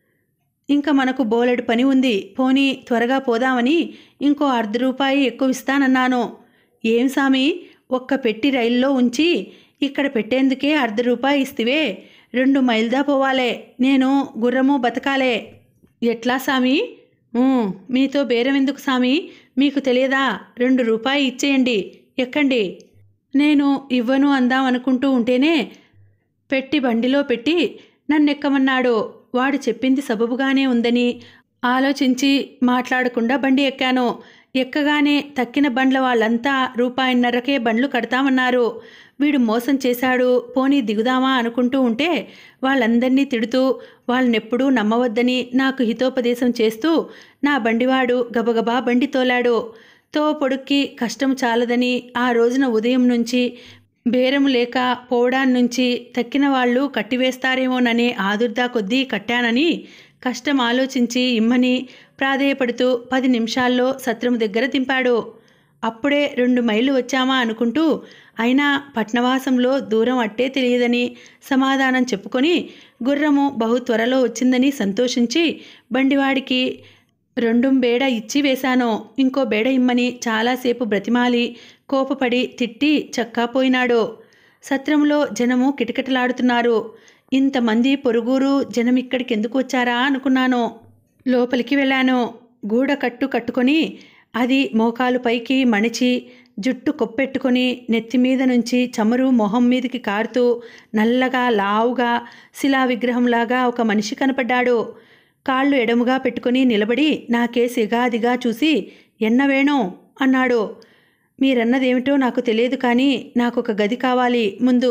ఇంకా మనకు బోలెడు పని ఉంది పోనీ త్వరగా పోదామని ఇంకో అర్ధ రూపాయి ఎక్కువ ఇస్తానన్నాను ఏం సామి ఒక్క పెట్టి రైల్లో ఉంచి ఇక్కడ పెట్టేందుకే అర్ధ రూపాయి ఇస్తివే రెండు మైల్దా పోవాలే నేను గుర్రము బతకాలే ఎట్లా సామి "ఊ, మీతో బేరం ఎందుకు సామి మీకు తెలియదా రెండు రూపాయి ఇచ్చేయండి ఎక్కండి నేను ఇవ్వను అందాం అనుకుంటూ ఉంటేనే పెట్టి బండిలో పెట్టి నన్నెక్కమన్నాడు వాడు చెప్పింది సబబుగానే ఉందని ఆలోచించి మాట్లాడకుండా బండి ఎక్కాను ఎక్కగానే తక్కిన బండ్ల వాళ్ళంతా రూపాయిన్నరకే బండ్లు కడతామన్నారు వీడు మోసం చేశాడు పోనీ దిగుదామా అనుకుంటూ ఉంటే వాళ్ళందరినీ తిడుతూ వాళ్ళనెప్పుడూ నమ్మవద్దని నాకు హితోపదేశం చేస్తూ నా బండివాడు గబగబా బండి తోలాడు తో పొడుక్కి కష్టం చాలదని ఆ రోజున ఉదయం నుంచి బేరం లేక పోవడాన్నుంచి తక్కిన వాళ్ళు కట్టివేస్తారేమోననే ఆదుర్దా కొద్దీ కట్టానని కష్టం ఆలోచించి ఇమ్మని ప్రాధేయపడుతూ పది నిమిషాల్లో సత్రం దగ్గర దింపాడు అప్పుడే రెండు మైళ్ళు వచ్చామా అనుకుంటూ అయినా పట్నవాసంలో దూరం అట్టే తెలియదని సమాధానం చెప్పుకొని గుర్రము బహు త్వరలో వచ్చిందని సంతోషించి బండివాడికి రెండు బేడ ఇచ్చి వేశాను ఇంకో బేడ ఇమ్మని చాలాసేపు బ్రతిమాలి కోపపడి తిట్టి చక్కా పోయినాడు సత్రంలో జనము కిటకిటలాడుతున్నారు ఇంతమంది పొరుగురు జనం ఇక్కడికి ఎందుకు వచ్చారా అనుకున్నాను లోపలికి వెళ్ళాను గూడ కట్టు కట్టుకొని అది మోకాలు పైకి మణిచి జుట్టు కొప్పెట్టుకొని నెత్తి మీద నుంచి చమురు మొహం మీదకి కారుతూ నల్లగా లావుగా శిలా విగ్రహంలాగా ఒక మనిషి కనపడ్డాడు కాళ్ళు ఎడముగా పెట్టుకుని నిలబడి నాకే సిగాదిగా చూసి ఎన్నవేణో అన్నాడు మీరన్నదేమిటో నాకు తెలియదు కానీ నాకు ఒక గది కావాలి ముందు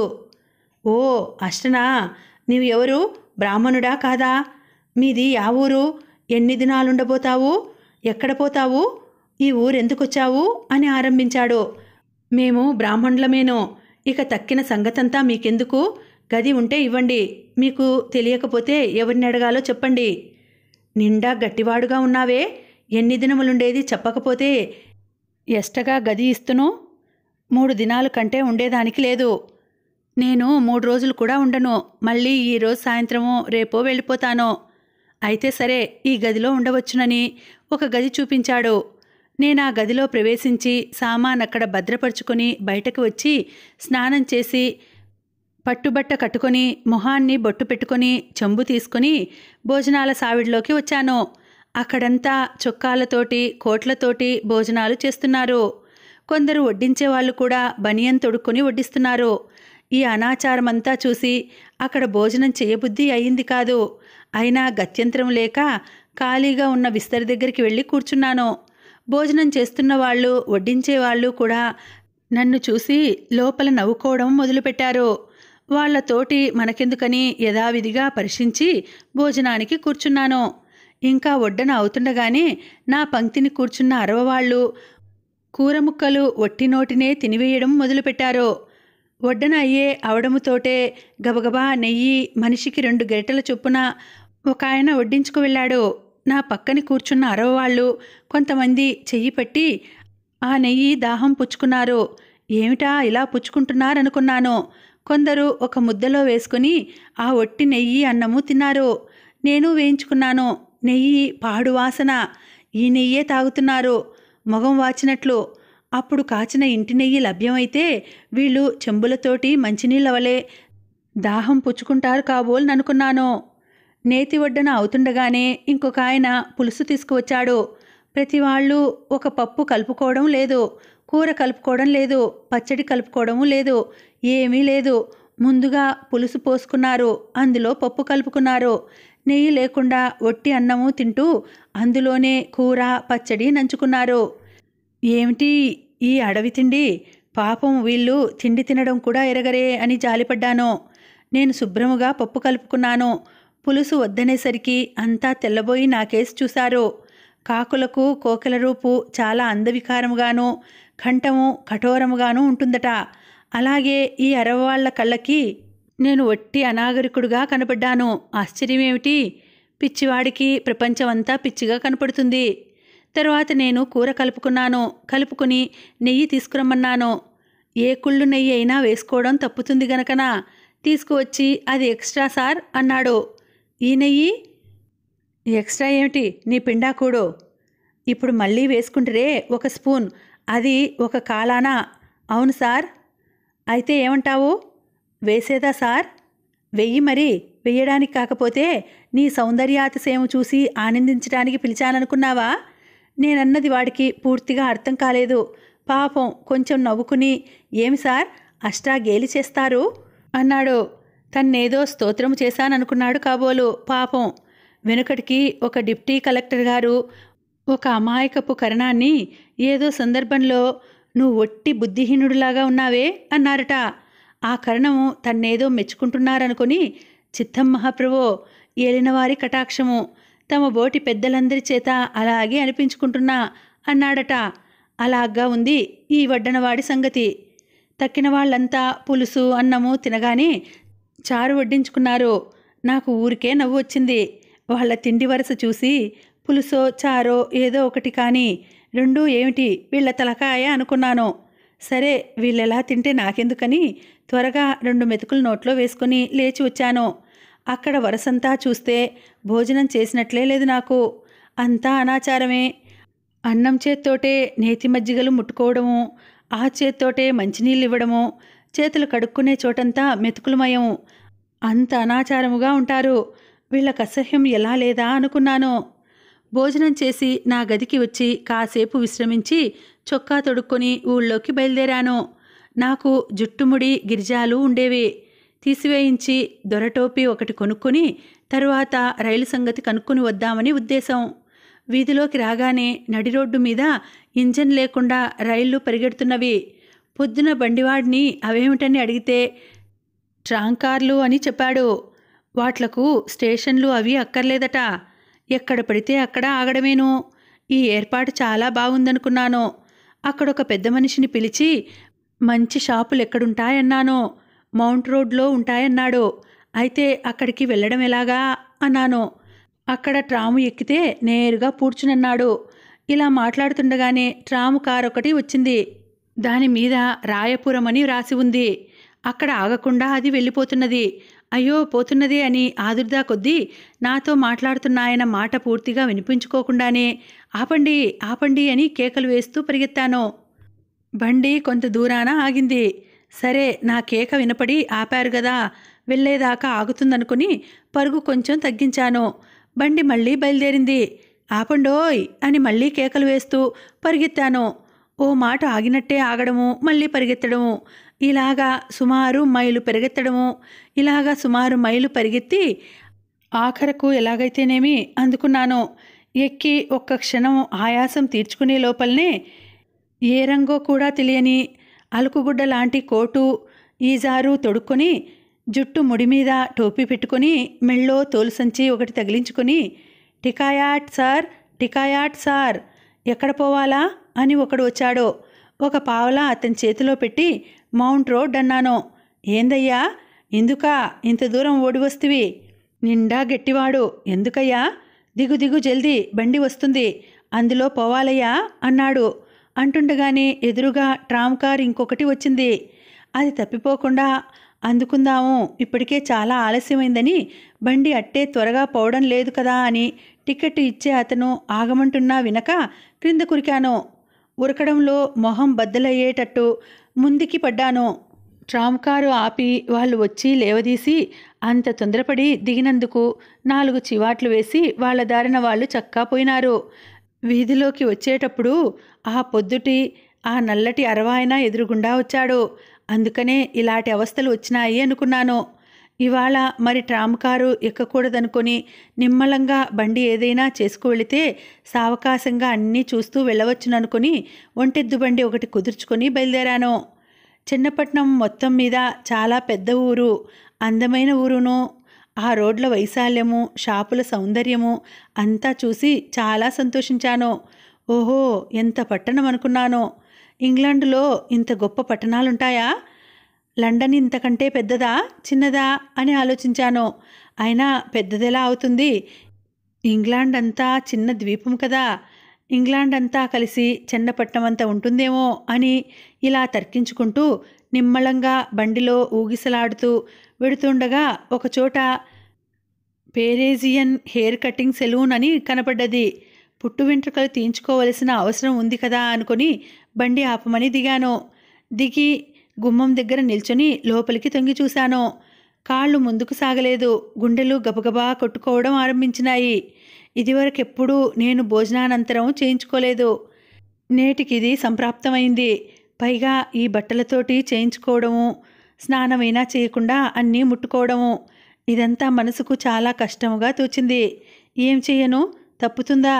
ఓ అష్టనా నీవు ఎవరు బ్రాహ్మణుడా కాదా మీది యా ఊరు ఎన్ని దినాలుండబోతావు ఎక్కడ పోతావు ఈ ఊరెందుకొచ్చావు అని ఆరంభించాడు మేము బ్రాహ్మణులమేనో ఇక తక్కిన సంగతంతా మీకెందుకు గది ఉంటే ఇవ్వండి మీకు తెలియకపోతే ఎవరిని అడగాలో చెప్పండి నిండా గట్టివాడుగా ఉన్నావే ఎన్ని దినములుండేది చెప్పకపోతే ఎష్టగా గది ఇస్తును మూడు దినాల కంటే ఉండేదానికి లేదు నేను మూడు రోజులు కూడా ఉండను మళ్ళీ ఈ రోజు సాయంత్రమో రేపో వెళ్ళిపోతాను అయితే సరే ఈ గదిలో ఉండవచ్చునని ఒక గది చూపించాడు నేను ఆ గదిలో ప్రవేశించి సామాన్ అక్కడ భద్రపరుచుకొని బయటకు వచ్చి స్నానం చేసి పట్టుబట్ట కట్టుకొని మొహాన్ని బొట్టు పెట్టుకొని చెంబు తీసుకొని భోజనాల సావిడిలోకి వచ్చాను అక్కడంతా చొక్కాలతోటి కోట్లతోటి భోజనాలు చేస్తున్నారు కొందరు వడ్డించే వాళ్ళు కూడా బనియన్ తొడుక్కొని వడ్డిస్తున్నారు ఈ అనాచారమంతా చూసి అక్కడ భోజనం చేయబుద్ధి అయింది కాదు అయినా గత్యంతరం లేక ఖాళీగా ఉన్న విస్తరి దగ్గరికి వెళ్ళి కూర్చున్నాను భోజనం చేస్తున్న వాళ్ళు వడ్డించే వాళ్ళు కూడా నన్ను చూసి లోపల నవ్వుకోవడం మొదలుపెట్టారు వాళ్ళతోటి మనకెందుకని యథావిధిగా పరీక్షించి భోజనానికి కూర్చున్నాను ఇంకా వడ్డన అవుతుండగానే నా పంక్తిని కూర్చున్న అరవవాళ్ళు కూర ముక్కలు ఒట్టి నోటినే తినివేయడం మొదలుపెట్టారు వడ్డన అయ్యే అవడముతోటే గబగబా నెయ్యి మనిషికి రెండు గరిటెల చొప్పున ఒక ఆయన వడ్డించుకు వెళ్ళాడు నా పక్కని కూర్చున్న అరవవాళ్ళు కొంతమంది చెయ్యి పట్టి ఆ నెయ్యి దాహం పుచ్చుకున్నారు ఏమిటా ఇలా పుచ్చుకుంటున్నారనుకున్నాను కొందరు ఒక ముద్దలో వేసుకుని ఆ ఒట్టి నెయ్యి అన్నము తిన్నారు నేను వేయించుకున్నాను నెయ్యి పాడు వాసన ఈ నెయ్యే తాగుతున్నారు మొగం వాచినట్లు అప్పుడు కాచిన ఇంటి నెయ్యి లభ్యమైతే వీళ్ళు చెంబులతోటి మంచినీళ్ళ వలె దాహం పుచ్చుకుంటారు కాబోలు అనుకున్నాను నేతి వడ్డన అవుతుండగానే ఇంకొక ఆయన పులుసు తీసుకువచ్చాడు ప్రతి వాళ్ళు ఒక పప్పు కలుపుకోవడం లేదు కూర కలుపుకోవడం లేదు పచ్చడి కలుపుకోవడము లేదు ఏమీ లేదు ముందుగా పులుసు పోసుకున్నారు అందులో పప్పు కలుపుకున్నారు నెయ్యి లేకుండా ఒట్టి అన్నము తింటూ అందులోనే కూర పచ్చడి నంచుకున్నారు ఏమిటి ఈ అడవి తిండి పాపం వీళ్ళు తిండి తినడం కూడా ఎరగరే అని జాలిపడ్డాను నేను శుభ్రముగా పప్పు కలుపుకున్నాను పులుసు వద్దనేసరికి అంతా తెల్లబోయి నాకేసి చూశారు కాకులకు కోకిల రూపు చాలా అందవికారముగాను కంఠము కఠోరముగాను ఉంటుందట అలాగే ఈ అరవాళ్ల కళ్ళకి నేను ఒట్టి అనాగరికుడుగా కనపడ్డాను ఆశ్చర్యమేమిటి పిచ్చివాడికి ప్రపంచమంతా పిచ్చిగా కనపడుతుంది తరువాత నేను కూర కలుపుకున్నాను కలుపుకుని నెయ్యి తీసుకురమ్మన్నాను ఏ కుళ్ళు నెయ్యి అయినా వేసుకోవడం తప్పుతుంది గనకనా తీసుకువచ్చి అది ఎక్స్ట్రా సార్ అన్నాడు ఈ నెయ్యి ఎక్స్ట్రా ఏమిటి నీ పిండాకూడు ఇప్పుడు మళ్ళీ వేసుకుంటారే ఒక స్పూన్ అది ఒక కాలానా అవును సార్ అయితే ఏమంటావు వేసేదా సార్ వెయ్యి మరి వెయ్యడానికి కాకపోతే నీ సౌందర్యాతిశయం చూసి ఆనందించడానికి పిలిచాననుకున్నావా నేనన్నది వాడికి పూర్తిగా అర్థం కాలేదు పాపం కొంచెం నవ్వుకుని ఏమి సార్ అష్టా గేలి చేస్తారు అన్నాడు తన్నేదో స్తోత్రం చేశాననుకున్నాడు కాబోలు పాపం వెనుకటికి ఒక డిప్టీ కలెక్టర్ గారు ఒక అమాయకపు కరణాన్ని ఏదో సందర్భంలో నువ్వు ఒట్టి బుద్ధిహీనుడిలాగా ఉన్నావే అన్నారట ఆ కరణము తన్నేదో మెచ్చుకుంటున్నారనుకొని చిత్తం మహాప్రభో ఏలినవారి కటాక్షము తమ బోటి పెద్దలందరి చేత అలాగే అనిపించుకుంటున్నా అన్నాడట అలాగా ఉంది ఈ వడ్డనవాడి సంగతి తక్కిన వాళ్ళంతా పులుసు అన్నము తినగానే చారు వడ్డించుకున్నారు నాకు ఊరికే నవ్వు వచ్చింది వాళ్ళ తిండి వరస చూసి పులుసో చారో ఏదో ఒకటి కానీ రెండూ ఏమిటి వీళ్ళ తలకాయ అనుకున్నాను సరే వీళ్ళెలా తింటే నాకెందుకని త్వరగా రెండు మెతుకులు నోట్లో వేసుకుని లేచి వచ్చాను అక్కడ వరసంతా చూస్తే భోజనం చేసినట్లే లేదు నాకు అంతా అనాచారమే అన్నం చేత్తోటే నేతి మజ్జిగలు ముట్టుకోవడము ఆ చేత్తోటే మంచినీళ్ళు ఇవ్వడము చేతులు కడుక్కునే చోటంతా మెతుకులమయం అంత అనాచారముగా ఉంటారు వీళ్ళకి అసహ్యం ఎలా లేదా అనుకున్నాను భోజనం చేసి నా గదికి వచ్చి కాసేపు విశ్రమించి చొక్కా తొడుక్కొని ఊళ్ళోకి బయలుదేరాను నాకు జుట్టుముడి గిరిజాలు ఉండేవి తీసివేయించి దొరటోపి ఒకటి కొనుక్కొని తరువాత రైలు సంగతి కనుక్కొని వద్దామని ఉద్దేశం వీధిలోకి రాగానే నడి రోడ్డు మీద ఇంజన్ లేకుండా రైళ్లు పరిగెడుతున్నవి పొద్దున బండివాడిని అవేమిటని అడిగితే ట్రాంకార్లు అని చెప్పాడు వాట్లకు స్టేషన్లు అవి అక్కర్లేదట ఎక్కడ పడితే అక్కడ ఆగడమేను ఈ ఏర్పాటు చాలా బాగుందనుకున్నాను అక్కడ ఒక పెద్ద మనిషిని పిలిచి మంచి షాపులు ఎక్కడుంటాయన్నాను మౌంట్ రోడ్లో ఉంటాయన్నాడు అయితే అక్కడికి వెళ్ళడం ఎలాగా అన్నాను అక్కడ ట్రాము ఎక్కితే నేరుగా పూడ్చునన్నాడు ఇలా మాట్లాడుతుండగానే ట్రాము కారు ఒకటి వచ్చింది దాని మీద రాయపురం అని రాసి ఉంది అక్కడ ఆగకుండా అది వెళ్ళిపోతున్నది అయ్యో పోతున్నదే అని ఆదుర్దా కొద్దీ నాతో మాట్లాడుతున్న ఆయన మాట పూర్తిగా వినిపించుకోకుండానే ఆపండి ఆపండి అని కేకలు వేస్తూ పరిగెత్తాను బండి కొంత దూరాన ఆగింది సరే నా కేక వినపడి ఆపారు గదా వెళ్ళేదాకా ఆగుతుందనుకుని పరుగు కొంచెం తగ్గించాను బండి మళ్ళీ బయలుదేరింది ఆపండోయ్ అని మళ్ళీ కేకలు వేస్తూ పరిగెత్తాను ఓ మాట ఆగినట్టే ఆగడము మళ్ళీ పరిగెత్తడము ఇలాగా సుమారు మైలు పరిగెత్తడము ఇలాగా సుమారు మైలు పరిగెత్తి ఆఖరకు ఎలాగైతేనేమి అందుకున్నాను ఎక్కి ఒక్క క్షణం ఆయాసం తీర్చుకునే లోపలనే ఏ రంగో కూడా తెలియని అలుకుగుడ్డ లాంటి కోటు ఈజారు తొడుక్కొని జుట్టు ముడి మీద టోపీ పెట్టుకొని మెళ్ళో తోలు సంచి ఒకటి తగిలించుకొని టికాయాట్ సార్ టికాయాట్ సార్ ఎక్కడ పోవాలా అని ఒకడు వచ్చాడో ఒక పావలా అతని చేతిలో పెట్టి మౌంట్ రోడ్ అన్నాను ఏందయ్యా ఎందుకా ఇంత దూరం ఓడి వస్తువి నిండా గట్టివాడు ఎందుకయ్యా దిగు దిగు జల్దీ బండి వస్తుంది అందులో పోవాలయ్యా అన్నాడు అంటుండగానే ఎదురుగా ట్రామ్ కార్ ఇంకొకటి వచ్చింది అది తప్పిపోకుండా అందుకుందాము ఇప్పటికే చాలా ఆలస్యమైందని బండి అట్టే త్వరగా పోవడం లేదు కదా అని టికెట్ ఇచ్చే అతను ఆగమంటున్నా వినక క్రింద కురికాను ఉరకడంలో మొహం బద్దలయ్యేటట్టు ముందుకి పడ్డాను ట్రామ్ కారు ఆపి వాళ్ళు వచ్చి లేవదీసి అంత తొందరపడి దిగినందుకు నాలుగు చివాట్లు వేసి వాళ్ళ దారిన వాళ్ళు చక్కా పోయినారు వీధిలోకి వచ్చేటప్పుడు ఆ పొద్దుటి ఆ నల్లటి అరవాయన ఎదురుగుండా వచ్చాడు అందుకనే ఇలాంటి అవస్థలు వచ్చినాయి అనుకున్నాను ఇవాళ మరి ట్రామ్ కారు ఎక్కకూడదనుకొని నిమ్మలంగా బండి ఏదైనా చేసుకు వెళితే సావకాశంగా అన్నీ చూస్తూ వెళ్ళవచ్చుననుకొని ఒంటెద్దు బండి ఒకటి కుదుర్చుకొని బయలుదేరాను చిన్నపట్నం మొత్తం మీద చాలా పెద్ద ఊరు అందమైన ఊరును ఆ రోడ్ల వైశాల్యము షాపుల సౌందర్యము అంతా చూసి చాలా సంతోషించాను ఓహో ఎంత పట్టణం అనుకున్నాను ఇంగ్లాండులో ఇంత గొప్ప పట్టణాలుంటాయా లండన్ ఇంతకంటే పెద్దదా చిన్నదా అని ఆలోచించాను అయినా పెద్దదెలా అవుతుంది ఇంగ్లాండ్ అంతా చిన్న ద్వీపం కదా ఇంగ్లాండ్ అంతా కలిసి చెన్నపట్నం అంత ఉంటుందేమో అని ఇలా తర్కించుకుంటూ నిమ్మళంగా బండిలో ఊగిసలాడుతూ వెడుతుండగా ఒకచోట పేరేజియన్ హెయిర్ కటింగ్ సెలూన్ అని కనపడ్డది పుట్టు వెంట్రుకలు తీయించుకోవలసిన అవసరం ఉంది కదా అనుకొని బండి ఆపమని దిగాను దిగి గుమ్మం దగ్గర నిల్చొని లోపలికి తొంగి చూశాను కాళ్ళు ముందుకు సాగలేదు గుండెలు గబగబా కొట్టుకోవడం ఆరంభించినాయి ఇదివరకెప్పుడూ నేను భోజనానంతరం చేయించుకోలేదు నేటికిది సంప్రాప్తమైంది పైగా ఈ బట్టలతోటి చేయించుకోవడము స్నానమైనా చేయకుండా అన్నీ ముట్టుకోవడము ఇదంతా మనసుకు చాలా కష్టముగా తోచింది ఏం చెయ్యను తప్పుతుందా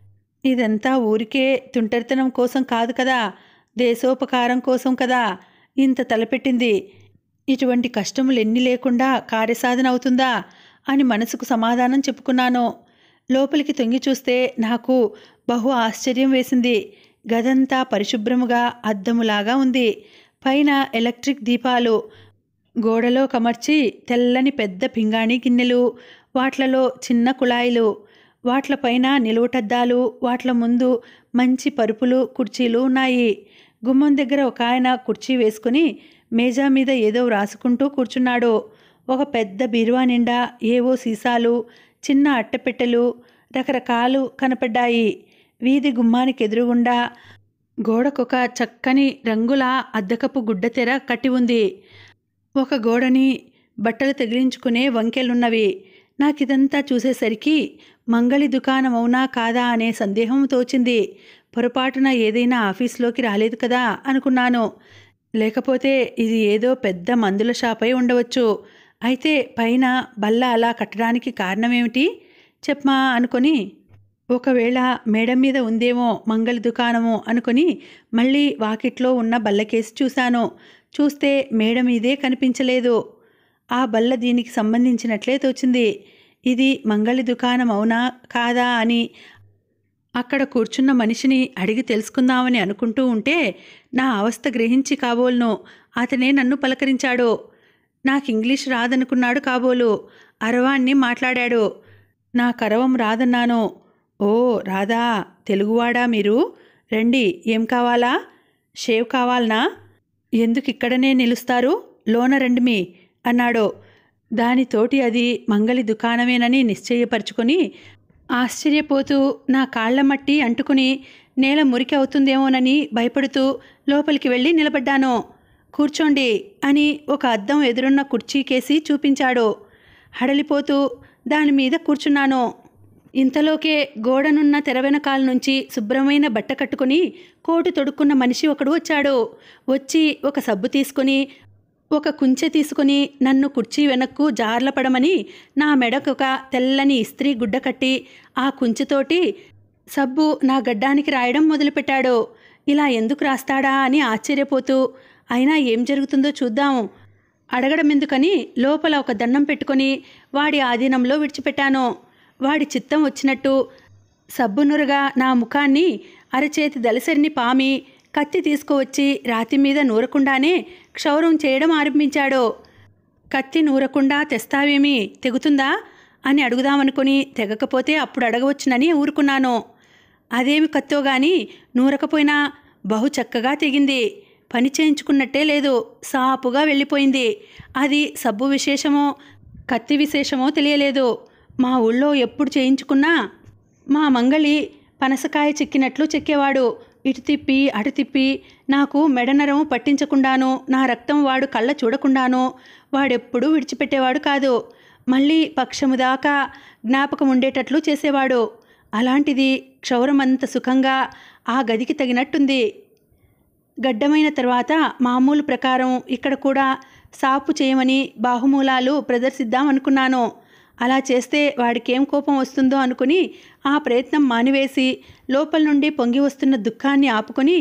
ఇదంతా ఊరికే తుంటరితనం కోసం కాదు కదా దేశోపకారం కోసం కదా ఇంత తలపెట్టింది ఇటువంటి కష్టములు ఎన్ని లేకుండా కార్యసాధన అవుతుందా అని మనసుకు సమాధానం చెప్పుకున్నాను లోపలికి తొంగి చూస్తే నాకు బహు ఆశ్చర్యం వేసింది గదంతా పరిశుభ్రముగా అద్దములాగా ఉంది పైన ఎలక్ట్రిక్ దీపాలు గోడలో కమర్చి తెల్లని పెద్ద పింగాణి గిన్నెలు వాట్లలో చిన్న కుళాయిలు వాట్లపైన నిలువటద్దాలు వాట్ల ముందు మంచి పరుపులు కుర్చీలు ఉన్నాయి గుమ్మం దగ్గర ఒక ఆయన కుర్చీ వేసుకుని మేజా మీద ఏదో వ్రాసుకుంటూ కూర్చున్నాడు ఒక పెద్ద బీరువా నిండా ఏవో సీసాలు చిన్న అట్టపెట్టెలు రకరకాలు కనపడ్డాయి వీధి గుమ్మానికి ఎదురుగుండా గోడకొక చక్కని రంగుల అద్దకపు గుడ్డతెర కట్టి ఉంది ఒక గోడని బట్టలు తగిలించుకునే వంకెలున్నవి నాకిదంతా చూసేసరికి మంగళి దుకాణం అవునా కాదా అనే సందేహం తోచింది పొరపాటున ఏదైనా ఆఫీస్లోకి రాలేదు కదా అనుకున్నాను లేకపోతే ఇది ఏదో పెద్ద మందుల షాపై ఉండవచ్చు అయితే పైన బల్ల అలా కట్టడానికి కారణమేమిటి చెప్పమా అనుకొని ఒకవేళ మేడం మీద ఉందేమో మంగళ దుకాణము అనుకొని మళ్ళీ వాకిట్లో ఉన్న బల్లకేసి చూశాను చూస్తే మేడ మీదే కనిపించలేదు ఆ బల్ల దీనికి సంబంధించినట్లే తోచింది ఇది మంగళి దుకాణం అవునా కాదా అని అక్కడ కూర్చున్న మనిషిని అడిగి తెలుసుకుందామని అనుకుంటూ ఉంటే నా అవస్థ గ్రహించి కాబోలును అతనే నన్ను పలకరించాడు నాకు ఇంగ్లీష్ రాదనుకున్నాడు కాబోలు అరవాన్ని మాట్లాడాడు నా కరవం రాదన్నాను ఓ రాదా తెలుగువాడా మీరు రండి ఏం కావాలా షేవ్ కావాలనా ఎందుకు ఇక్కడనే నిలుస్తారు లోన రండి మీ అన్నాడు దానితోటి అది మంగలి దుకాణమేనని నిశ్చయపరుచుకొని ఆశ్చర్యపోతూ నా కాళ్ల మట్టి అంటుకుని నేల మురికి అవుతుందేమోనని భయపడుతూ లోపలికి వెళ్ళి నిలబడ్డాను కూర్చోండి అని ఒక అద్దం ఎదురున్న కుర్చీకేసి చూపించాడు హడలిపోతూ దాని మీద కూర్చున్నాను ఇంతలోకే గోడనున్న తెర వెనకాల నుంచి శుభ్రమైన బట్ట కట్టుకుని కోటు తొడుక్కున్న మనిషి ఒకడు వచ్చాడు వచ్చి ఒక సబ్బు తీసుకుని ఒక కుంచె తీసుకుని నన్ను కుర్చీ వెనక్కు జార్లపడమని నా మెడకు ఒక తెల్లని ఇస్త్రీ గుడ్డ కట్టి ఆ కుంచెతోటి సబ్బు నా గడ్డానికి రాయడం మొదలుపెట్టాడు ఇలా ఎందుకు రాస్తాడా అని ఆశ్చర్యపోతూ అయినా ఏం జరుగుతుందో చూద్దాం అడగడం ఎందుకని లోపల ఒక దండం పెట్టుకొని వాడి ఆధీనంలో విడిచిపెట్టాను వాడి చిత్తం వచ్చినట్టు సబ్బునురగా నా ముఖాన్ని అరచేతి దలసరిని పామి కత్తి తీసుకువచ్చి రాతి మీద నూరకుండానే క్షౌరం చేయడం ఆరంభించాడు కత్తి నూరకుండా తెస్తావేమి తెగుతుందా అని అడుగుదామనుకుని తెగకపోతే అప్పుడు అడగవచ్చునని ఊరుకున్నాను అదేమి కత్తో గాని నూరకపోయినా బహు చక్కగా తెగింది పని చేయించుకున్నట్టే లేదు సాపుగా వెళ్ళిపోయింది అది సబ్బు విశేషమో కత్తి విశేషమో తెలియలేదు మా ఊళ్ళో ఎప్పుడు చేయించుకున్నా మా మంగళి పనసకాయ చెక్కినట్లు చెక్కేవాడు ఇటు తిప్పి అటు తిప్పి నాకు మెడనరం పట్టించకుండాను నా రక్తం వాడు కళ్ళ చూడకుండాను వాడెప్పుడూ విడిచిపెట్టేవాడు కాదు మళ్ళీ పక్షము దాకా జ్ఞాపకం ఉండేటట్లు చేసేవాడు అలాంటిది క్షౌరమంత సుఖంగా ఆ గదికి తగినట్టుంది గడ్డమైన తర్వాత మామూలు ప్రకారం ఇక్కడ కూడా సాపు చేయమని బాహుమూలాలు ప్రదర్శిద్దాం అనుకున్నాను అలా చేస్తే వాడికేం కోపం వస్తుందో అనుకుని ఆ ప్రయత్నం మానివేసి లోపల నుండి పొంగి వస్తున్న దుఃఖాన్ని ఆపుకొని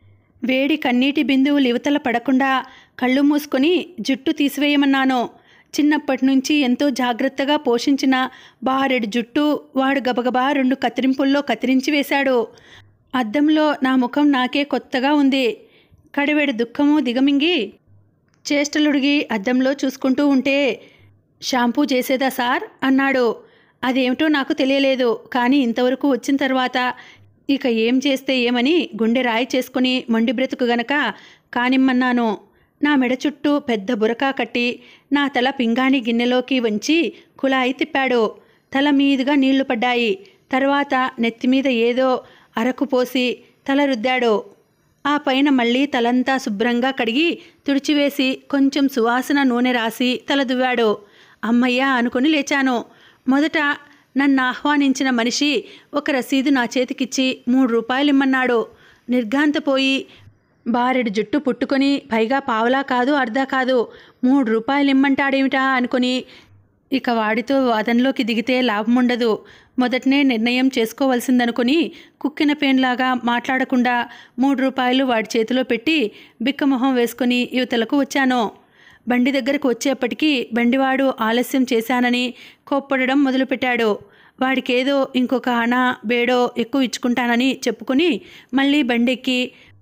వేడి కన్నీటి బిందువులు యువతల పడకుండా కళ్ళు మూసుకొని జుట్టు తీసివేయమన్నాను చిన్నప్పటి నుంచి ఎంతో జాగ్రత్తగా పోషించిన బారెడు జుట్టు వాడు గబగబా రెండు కత్తిరింపుల్లో కత్తిరించి వేశాడు అద్దంలో నా ముఖం నాకే కొత్తగా ఉంది కడివెడు దుఃఖము దిగమింగి చేష్టలుడిగి అద్దంలో చూసుకుంటూ ఉంటే షాంపూ చేసేదా సార్ అన్నాడు అదేమిటో నాకు తెలియలేదు కానీ ఇంతవరకు వచ్చిన తర్వాత ఇక ఏం చేస్తే ఏమని గుండె రాయి చేసుకుని మొండి బ్రతుకు గనక కానిమ్మన్నాను నా మెడ చుట్టూ పెద్ద బురకా కట్టి నా తల పింగాణి గిన్నెలోకి వంచి కుళాయి తిప్పాడు తల మీదుగా నీళ్లు పడ్డాయి తర్వాత నెత్తిమీద ఏదో అరకు పోసి తల రుద్దాడు ఆ పైన మళ్ళీ తలంతా శుభ్రంగా కడిగి తుడిచివేసి కొంచెం సువాసన నూనె రాసి తల దువ్వాడు అమ్మయ్యా అనుకుని లేచాను మొదట నన్ను ఆహ్వానించిన మనిషి ఒక రసీదు నా చేతికిచ్చి మూడు రూపాయలు ఇమ్మన్నాడు నిర్ఘాంతపోయి బారెడు జుట్టు పుట్టుకొని పైగా పావలా కాదు అర్ధా కాదు మూడు రూపాయలు ఇమ్మంటాడేమిటా అనుకుని ఇక వాడితో వాదనలోకి దిగితే లాభం ఉండదు మొదటనే నిర్ణయం చేసుకోవాల్సిందనుకుని కుక్కిన పేన్లాగా మాట్లాడకుండా మూడు రూపాయలు వాడి చేతిలో పెట్టి బిక్కమొహం వేసుకుని యువతలకు వచ్చాను బండి దగ్గరకు వచ్చేప్పటికీ బండివాడు ఆలస్యం చేశానని కోప్పడడం మొదలుపెట్టాడు వాడికేదో ఇంకొక అణ బేడో ఎక్కువ ఇచ్చుకుంటానని చెప్పుకుని మళ్ళీ బండెక్కి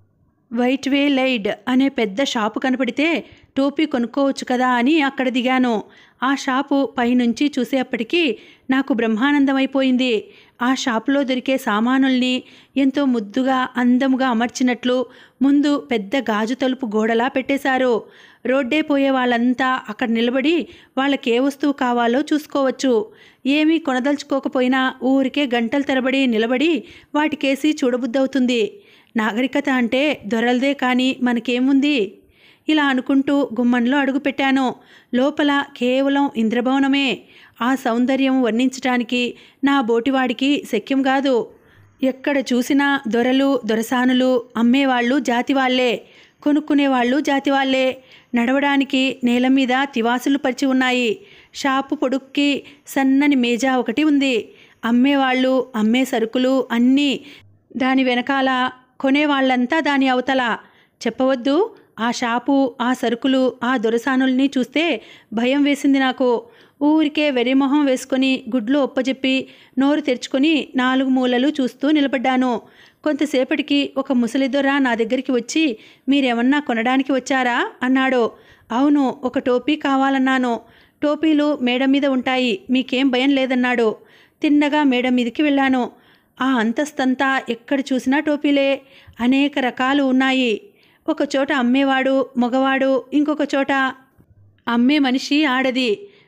వైట్ వే లైడ్ అనే పెద్ద షాపు కనపడితే టోపీ కొనుక్కోవచ్చు కదా అని అక్కడ దిగాను ఆ షాపు పైనుంచి చూసేప్పటికీ నాకు బ్రహ్మానందమైపోయింది ఆ షాపులో దొరికే సామానుల్ని ఎంతో ముద్దుగా అందముగా అమర్చినట్లు ముందు పెద్ద గాజు తలుపు గోడలా పెట్టేశారు రోడ్డే పోయే వాళ్ళంతా అక్కడ నిలబడి వాళ్ళకి ఏ వస్తువు కావాలో చూసుకోవచ్చు ఏమీ కొనదలుచుకోకపోయినా ఊరికే గంటల తరబడి నిలబడి వాటికేసి చూడబుద్దవుతుంది నాగరికత అంటే దొరలదే కానీ మనకేముంది ఇలా అనుకుంటూ గుమ్మంలో అడుగుపెట్టాను లోపల కేవలం ఇంద్రభవనమే ఆ సౌందర్యం వర్ణించటానికి నా బోటివాడికి శక్యం కాదు ఎక్కడ చూసినా దొరలు దొరసానులు అమ్మేవాళ్ళు జాతి వాళ్ళే కొనుక్కునేవాళ్ళు జాతి వాళ్ళే నడవడానికి నేల మీద తివాసులు పరిచి ఉన్నాయి షాపు పొడుక్కి సన్నని మేజా ఒకటి ఉంది అమ్మేవాళ్ళు అమ్మే సరుకులు అన్నీ దాని వెనకాల కొనేవాళ్ళంతా దాని అవతల చెప్పవద్దు ఆ షాపు ఆ సరుకులు ఆ దొరసానుల్ని చూస్తే భయం వేసింది నాకు ఊరికే వెరిమొహం వేసుకొని గుడ్లు ఒప్పజెప్పి నోరు తెరుచుకొని నాలుగు మూలలు చూస్తూ నిలబడ్డాను కొంతసేపటికి ఒక ముసలిదొర నా దగ్గరికి వచ్చి మీరేమన్నా కొనడానికి వచ్చారా అన్నాడు అవును ఒక టోపీ కావాలన్నాను టోపీలు మేడ మీద ఉంటాయి మీకేం భయం లేదన్నాడు తిన్నగా మేడ మీదకి వెళ్ళాను ఆ అంతస్తంతా ఎక్కడ చూసినా టోపీలే అనేక రకాలు ఉన్నాయి ఒక చోట అమ్మేవాడు మగవాడు ఇంకొక చోట అమ్మే మనిషి ఆడది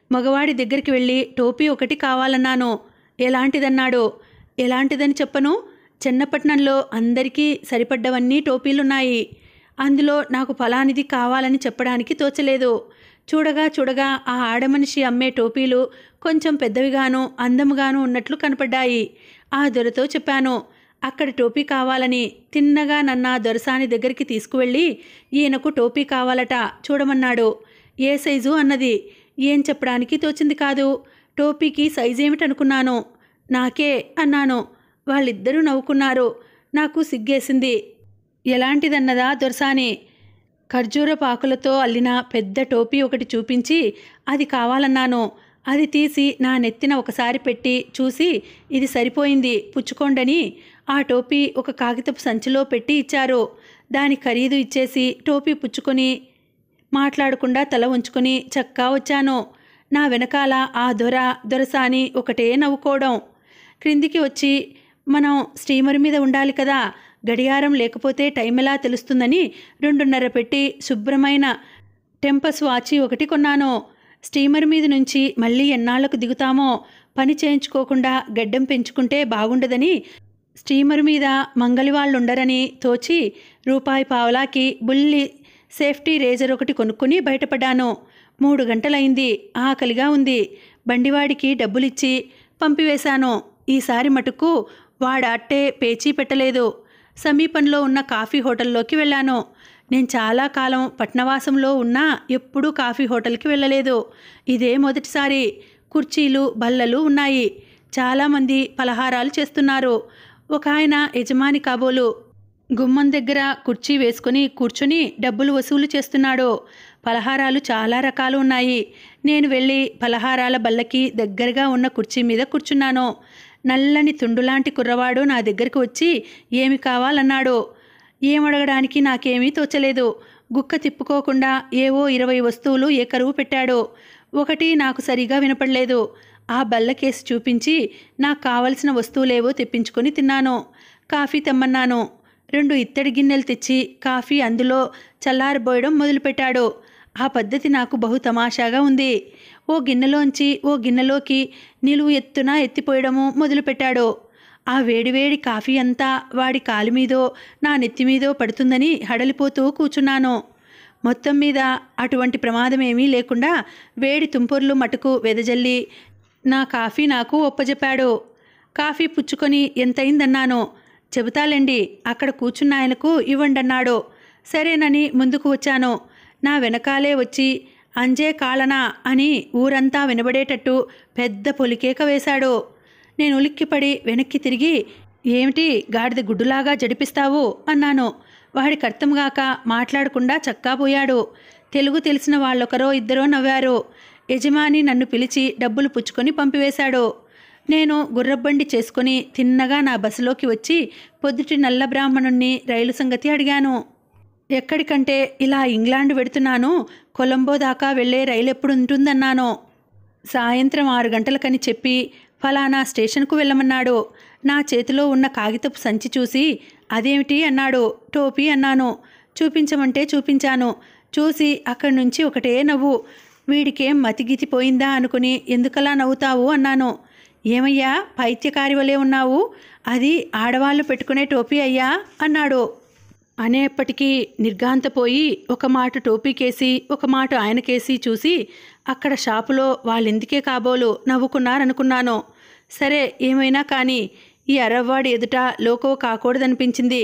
మగవాడి దగ్గరికి వెళ్ళి టోపీ ఒకటి కావాలన్నాను ఎలాంటిదన్నాడు ఎలాంటిదని చెప్పను చిన్నపట్నంలో అందరికీ సరిపడ్డవన్నీ టోపీలున్నాయి అందులో నాకు ఫలానిది కావాలని చెప్పడానికి తోచలేదు చూడగా చూడగా ఆ ఆడమనిషి అమ్మే టోపీలు కొంచెం పెద్దవిగాను అందముగాను ఉన్నట్లు కనపడ్డాయి ఆ దొరతో చెప్పాను అక్కడ టోపీ కావాలని తిన్నగా నన్న దొరసాని దగ్గరికి తీసుకువెళ్ళి ఈయనకు టోపీ కావాలట చూడమన్నాడు ఏ సైజు అన్నది ఏం చెప్పడానికి తోచింది కాదు టోపీకి సైజు ఏమిటనుకున్నాను నాకే అన్నాను వాళ్ళిద్దరూ నవ్వుకున్నారు నాకు సిగ్గేసింది ఎలాంటిదన్నదా దొరసాని ఖర్జూర పాకులతో అల్లిన పెద్ద టోపీ ఒకటి చూపించి అది కావాలన్నాను అది తీసి నా నెత్తిన ఒకసారి పెట్టి చూసి ఇది సరిపోయింది పుచ్చుకోండని ఆ టోపీ ఒక కాగితపు సంచిలో పెట్టి ఇచ్చారు దాని ఖరీదు ఇచ్చేసి టోపీ పుచ్చుకొని మాట్లాడకుండా తల ఉంచుకొని చక్కా వచ్చాను నా వెనకాల ఆ దొర దొరసాని ఒకటే నవ్వుకోవడం క్రిందికి వచ్చి మనం స్టీమర్ మీద ఉండాలి కదా గడియారం లేకపోతే టైం ఎలా తెలుస్తుందని రెండున్నర పెట్టి శుభ్రమైన టెంపస్ వాచి ఒకటి కొన్నాను స్టీమర్ మీద నుంచి మళ్ళీ ఎన్నాళ్లకు దిగుతామో పని చేయించుకోకుండా గడ్డం పెంచుకుంటే బాగుండదని స్టీమర్ మీద మంగలి వాళ్ళు ఉండరని తోచి రూపాయి పావలాకి బుల్లి సేఫ్టీ రేజర్ ఒకటి కొనుక్కొని బయటపడ్డాను మూడు గంటలైంది ఆకలిగా ఉంది బండివాడికి డబ్బులిచ్చి పంపివేశాను ఈసారి మటుకు వాడట్టే పేచీ పెట్టలేదు సమీపంలో ఉన్న కాఫీ హోటల్లోకి వెళ్ళాను నేను చాలా కాలం పట్నవాసంలో ఉన్నా ఎప్పుడూ కాఫీ హోటల్కి వెళ్ళలేదు ఇదే మొదటిసారి కుర్చీలు బల్లలు ఉన్నాయి చాలామంది పలహారాలు చేస్తున్నారు ఒక ఆయన యజమాని కాబోలు గుమ్మం దగ్గర కుర్చీ వేసుకుని కూర్చుని డబ్బులు వసూలు చేస్తున్నాడు పలహారాలు చాలా రకాలు ఉన్నాయి నేను వెళ్ళి పలహారాల బల్లకి దగ్గరగా ఉన్న కుర్చీ మీద కూర్చున్నాను నల్లని తుండులాంటి కుర్రవాడు నా దగ్గరికి వచ్చి ఏమి కావాలన్నాడు ఏమడగడానికి నాకేమీ తోచలేదు గుక్క తిప్పుకోకుండా ఏవో ఇరవై వస్తువులు ఏకరువు పెట్టాడు ఒకటి నాకు సరిగా వినపడలేదు ఆ బల్ల కేసు చూపించి నాకు కావలసిన వస్తువులేవో తెప్పించుకొని తిన్నాను కాఫీ తెమ్మన్నాను రెండు ఇత్తడి గిన్నెలు తెచ్చి కాఫీ అందులో చల్లారబోయడం మొదలుపెట్టాడు ఆ పద్ధతి నాకు బహు తమాషాగా ఉంది ఓ గిన్నెలోంచి ఓ గిన్నెలోకి నిలువు ఎత్తున ఎత్తిపోయడము మొదలుపెట్టాడు ఆ వేడివేడి కాఫీ అంతా వాడి కాలు మీదో నా నెత్తి మీదో పడుతుందని హడలిపోతూ కూర్చున్నాను మొత్తం మీద అటువంటి ప్రమాదమేమీ లేకుండా వేడి తుంపర్లు మటుకు వెదజల్లి నా కాఫీ నాకు ఒప్పజెప్పాడు కాఫీ పుచ్చుకొని ఎంతయిందన్నాను చెబుతాలేండి అక్కడ కూర్చున్న ఆయనకు ఇవ్వండి అన్నాడు సరేనని ముందుకు వచ్చాను నా వెనకాలే వచ్చి అంజే కాళనా అని ఊరంతా వినబడేటట్టు పెద్ద పొలికేక వేశాడు నేను ఉలిక్కిపడి వెనక్కి తిరిగి ఏమిటి గాడిద గుడ్డులాగా జడిపిస్తావు అన్నాను వాడికి అర్థంగాక మాట్లాడకుండా చక్కాపోయాడు తెలుగు తెలిసిన వాళ్ళొకరో ఇద్దరో నవ్వారు యజమాని నన్ను పిలిచి డబ్బులు పుచ్చుకొని పంపివేశాడు నేను గుర్రబండి చేసుకుని తిన్నగా నా బస్సులోకి వచ్చి పొద్దుటి నల్ల బ్రాహ్మణుణ్ణి రైలు సంగతి అడిగాను ఎక్కడికంటే ఇలా ఇంగ్లాండ్ వెడుతున్నాను కొలంబో దాకా వెళ్ళే రైలు ఎప్పుడు ఉంటుందన్నాను సాయంత్రం ఆరు గంటలకని చెప్పి ఫలానా స్టేషన్కు వెళ్ళమన్నాడు నా చేతిలో ఉన్న కాగితపు సంచి చూసి అదేమిటి అన్నాడు టోపీ అన్నాను చూపించమంటే చూపించాను చూసి అక్కడి నుంచి ఒకటే నవ్వు వీడికేం మతిగితిపోయిందా అనుకుని ఎందుకలా నవ్వుతావు అన్నాను ఏమయ్యా పైత్యకారి వలె ఉన్నావు అది ఆడవాళ్ళు పెట్టుకునే టోపీ అయ్యా అన్నాడు అనేప్పటికీ నిర్గాంతపోయి ఒక మాట టోపీకేసి ఒక మాట ఆయనకేసి చూసి అక్కడ షాపులో వాళ్ళెందుకే కాబోలు నవ్వుకున్నారనుకున్నాను సరే ఏమైనా కానీ ఈ అరవ్వాడి ఎదుట లోకో కాకూడదనిపించింది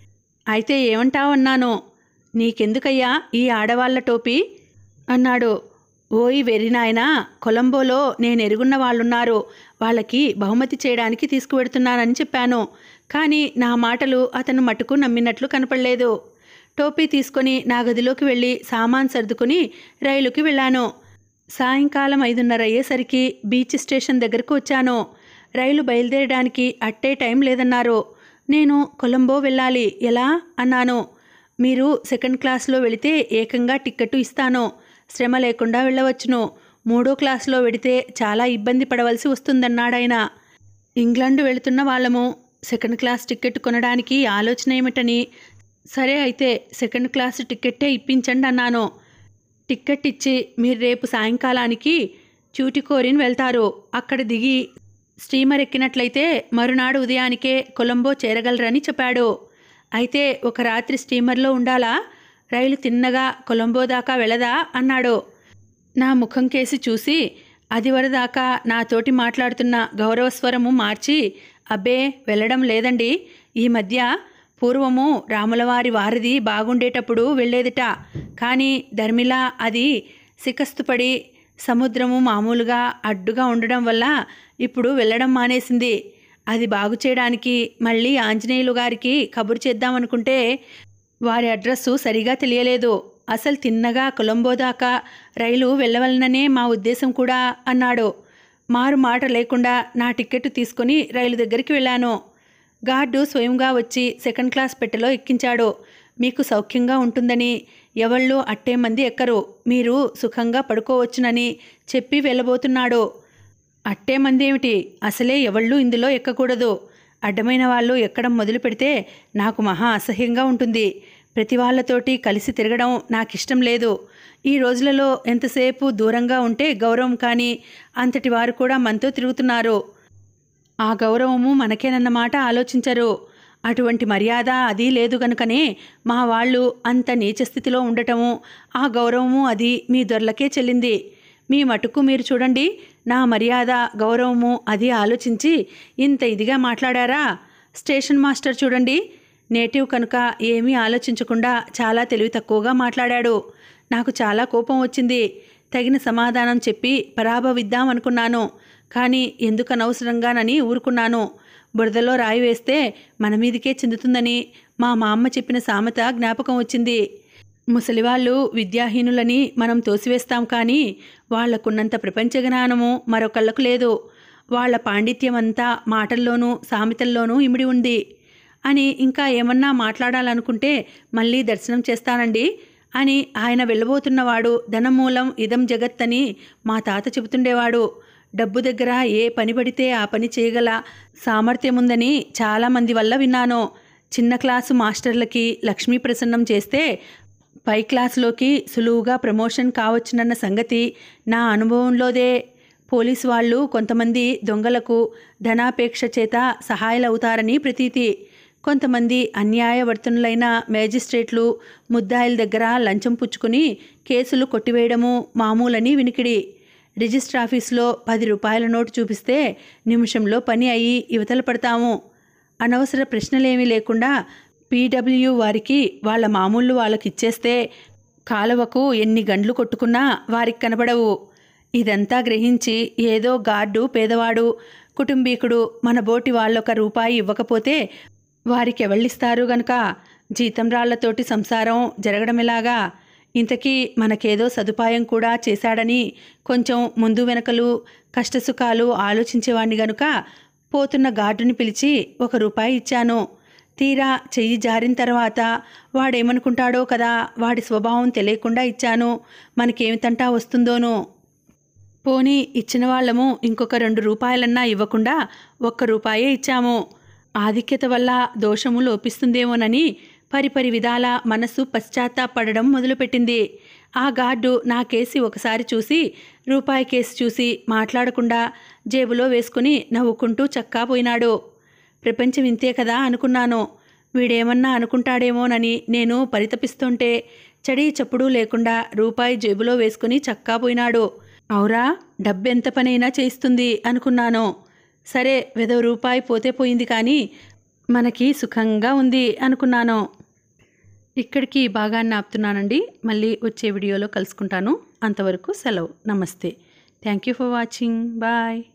అయితే ఏమంటావన్నాను నీకెందుకయ్యా ఈ ఆడవాళ్ళ టోపీ అన్నాడు ఓయ్ వెర్రినాయనా కొలంబోలో నేను ఎరుగున్న వాళ్ళున్నారు వాళ్ళకి బహుమతి చేయడానికి తీసుకువెడుతున్నానని చెప్పాను కానీ నా మాటలు అతను మటుకు నమ్మినట్లు కనపడలేదు టోపీ తీసుకొని నా గదిలోకి వెళ్ళి సామాన్ సర్దుకుని రైలుకి వెళ్ళాను సాయంకాలం ఐదున్నర అయ్యేసరికి బీచ్ స్టేషన్ దగ్గరకు వచ్చాను రైలు బయలుదేరడానికి అట్టే టైం లేదన్నారు నేను కొలంబో వెళ్ళాలి ఎలా అన్నాను మీరు సెకండ్ క్లాస్లో వెళితే ఏకంగా టిక్కెట్టు ఇస్తాను శ్రమ లేకుండా వెళ్ళవచ్చును మూడో క్లాస్లో వెడితే చాలా ఇబ్బంది పడవలసి వస్తుందన్నాడాయన ఇంగ్లాండ్ వెళుతున్న వాళ్ళము సెకండ్ క్లాస్ టికెట్ కొనడానికి ఆలోచన ఏమిటని సరే అయితే సెకండ్ క్లాస్ టిక్కెట్టే ఇప్పించండి అన్నాను టిక్కెట్ ఇచ్చి మీరు రేపు సాయంకాలానికి ట్యూటికోరిన్ వెళ్తారు అక్కడ దిగి స్టీమర్ ఎక్కినట్లయితే మరునాడు ఉదయానికే కొలంబో చేరగలరని చెప్పాడు అయితే ఒక రాత్రి స్టీమర్లో ఉండాలా రైలు తిన్నగా కొలంబో దాకా వెళ్ళదా అన్నాడు నా ముఖం కేసి చూసి అది వరదాకా నాతోటి మాట్లాడుతున్న గౌరవస్వరము మార్చి అబ్బే వెళ్ళడం లేదండి ఈ మధ్య పూర్వము రాములవారి వారిది బాగుండేటప్పుడు వెళ్ళేదిట కానీ ధర్మిలా అది సికస్తుపడి సముద్రము మామూలుగా అడ్డుగా ఉండడం వల్ల ఇప్పుడు వెళ్ళడం మానేసింది అది బాగు చేయడానికి మళ్ళీ ఆంజనేయులు గారికి కబురు చేద్దామనుకుంటే వారి అడ్రస్సు సరిగా తెలియలేదు అసలు తిన్నగా కొలంబో దాకా రైలు వెళ్ళవలననే మా ఉద్దేశం కూడా అన్నాడు మారు మాట లేకుండా నా టికెట్ తీసుకొని రైలు దగ్గరికి వెళ్ళాను గార్డు స్వయంగా వచ్చి సెకండ్ క్లాస్ పెట్టెలో ఎక్కించాడు మీకు సౌఖ్యంగా ఉంటుందని ఎవళ్ళు అట్టే మంది ఎక్కరు మీరు సుఖంగా పడుకోవచ్చునని చెప్పి వెళ్ళబోతున్నాడు అట్టే మంది ఏమిటి అసలే ఎవళ్ళు ఇందులో ఎక్కకూడదు అడ్డమైన వాళ్ళు ఎక్కడం మొదలు పెడితే నాకు మహా అసహ్యంగా ఉంటుంది ప్రతి వాళ్ళతోటి కలిసి తిరగడం నాకు ఇష్టం లేదు ఈ రోజులలో ఎంతసేపు దూరంగా ఉంటే గౌరవం కానీ అంతటి వారు కూడా మనతో తిరుగుతున్నారు ఆ గౌరవము మనకేనన్నమాట ఆలోచించరు అటువంటి మర్యాద అది లేదు గనుకనే మా వాళ్ళు అంత నీచ స్థితిలో ఉండటము ఆ గౌరవము అది మీ దొర్లకే చెల్లింది మీ మటుకు మీరు చూడండి నా మర్యాద గౌరవము అది ఆలోచించి ఇంత ఇదిగా మాట్లాడారా స్టేషన్ మాస్టర్ చూడండి నేటివ్ కనుక ఏమీ ఆలోచించకుండా చాలా తెలివి తక్కువగా మాట్లాడాడు నాకు చాలా కోపం వచ్చింది తగిన సమాధానం చెప్పి పరాభవిద్దామనుకున్నాను కానీ ఎందుకు అనవసరంగానని ఊరుకున్నాను బురదలో రాయి వేస్తే మన మీదికే చెందుతుందని మా మా అమ్మ చెప్పిన సామెత జ్ఞాపకం వచ్చింది ముసలివాళ్ళు విద్యాహీనులని మనం తోసివేస్తాం కానీ వాళ్లకున్నంత ప్రపంచ జ్ఞానము మరొకళ్ళకు లేదు వాళ్ళ పాండిత్యం అంతా మాటల్లోనూ సామెతల్లోనూ ఇమిడి ఉంది అని ఇంకా ఏమన్నా మాట్లాడాలనుకుంటే మళ్ళీ దర్శనం చేస్తానండి అని ఆయన వెళ్ళబోతున్నవాడు ధనమూలం ఇదం జగత్ అని మా తాత చెబుతుండేవాడు డబ్బు దగ్గర ఏ పని పడితే ఆ పని చేయగల సామర్థ్యం ఉందని చాలామంది వల్ల విన్నాను చిన్న క్లాసు మాస్టర్లకి లక్ష్మీ ప్రసన్నం చేస్తే పై క్లాసులోకి సులువుగా ప్రమోషన్ కావచ్చునన్న సంగతి నా అనుభవంలోదే పోలీసు వాళ్ళు కొంతమంది దొంగలకు ధనాపేక్ష చేత సహాయాలవుతారని ప్రతీతి కొంతమంది అన్యాయవర్తనులైన మేజిస్ట్రేట్లు ముద్దాయిల దగ్గర లంచం పుచ్చుకుని కేసులు కొట్టివేయడము మామూలని వినికిడి రిజిస్టర్ ఆఫీస్లో పది రూపాయల నోటు చూపిస్తే నిమిషంలో పని అయ్యి ఇవతల పడతాము అనవసర ప్రశ్నలేమీ లేకుండా పీడబ్ల్యూ వారికి వాళ్ళ మామూళ్ళు వాళ్ళకి ఇచ్చేస్తే కాలువకు ఎన్ని గండ్లు కొట్టుకున్నా వారికి కనబడవు ఇదంతా గ్రహించి ఏదో గార్డు పేదవాడు కుటుంబీకుడు మన బోటి వాళ్ళొక రూపాయి ఇవ్వకపోతే వారికి ఎవళ్ళిస్తారు గనక జీతం రాళ్లతోటి సంసారం జరగడమెలాగా ఇంతకీ మనకేదో సదుపాయం కూడా చేశాడని కొంచెం ముందు వెనకలు కష్టసుఖాలు ఆలోచించేవాణ్ణి గనుక పోతున్న గార్డుని పిలిచి ఒక రూపాయి ఇచ్చాను తీరా చెయ్యి జారిన తర్వాత వాడేమనుకుంటాడో కదా వాడి స్వభావం తెలియకుండా ఇచ్చాను మనకేమితంటా వస్తుందోనో పోనీ ఇచ్చిన వాళ్ళము ఇంకొక రెండు రూపాయలన్నా ఇవ్వకుండా ఒక్క రూపాయే ఇచ్చాము ఆధిక్యత వల్ల దోషము లోపిస్తుందేమోనని పరిపరి విధాల మనసు పశ్చాత్తాపడడం మొదలుపెట్టింది ఆ గార్డు నా కేసి ఒకసారి చూసి రూపాయి కేసు చూసి మాట్లాడకుండా జేబులో వేసుకుని నవ్వుకుంటూ చక్కా పోయినాడు ప్రపంచం ఇంతే కదా అనుకున్నాను వీడేమన్నా అనుకుంటాడేమోనని నేను పరితపిస్తుంటే చడి చప్పుడు లేకుండా రూపాయి జేబులో వేసుకుని చక్కా పోయినాడు అవురా డబ్బెంత పనైనా చేయిస్తుంది అనుకున్నాను సరే వెదో రూపాయి పోతే పోయింది కానీ మనకి సుఖంగా ఉంది అనుకున్నాను ఇక్కడికి బాగా ఆపుతున్నానండి మళ్ళీ వచ్చే వీడియోలో కలుసుకుంటాను అంతవరకు సెలవు నమస్తే thank you for watching bye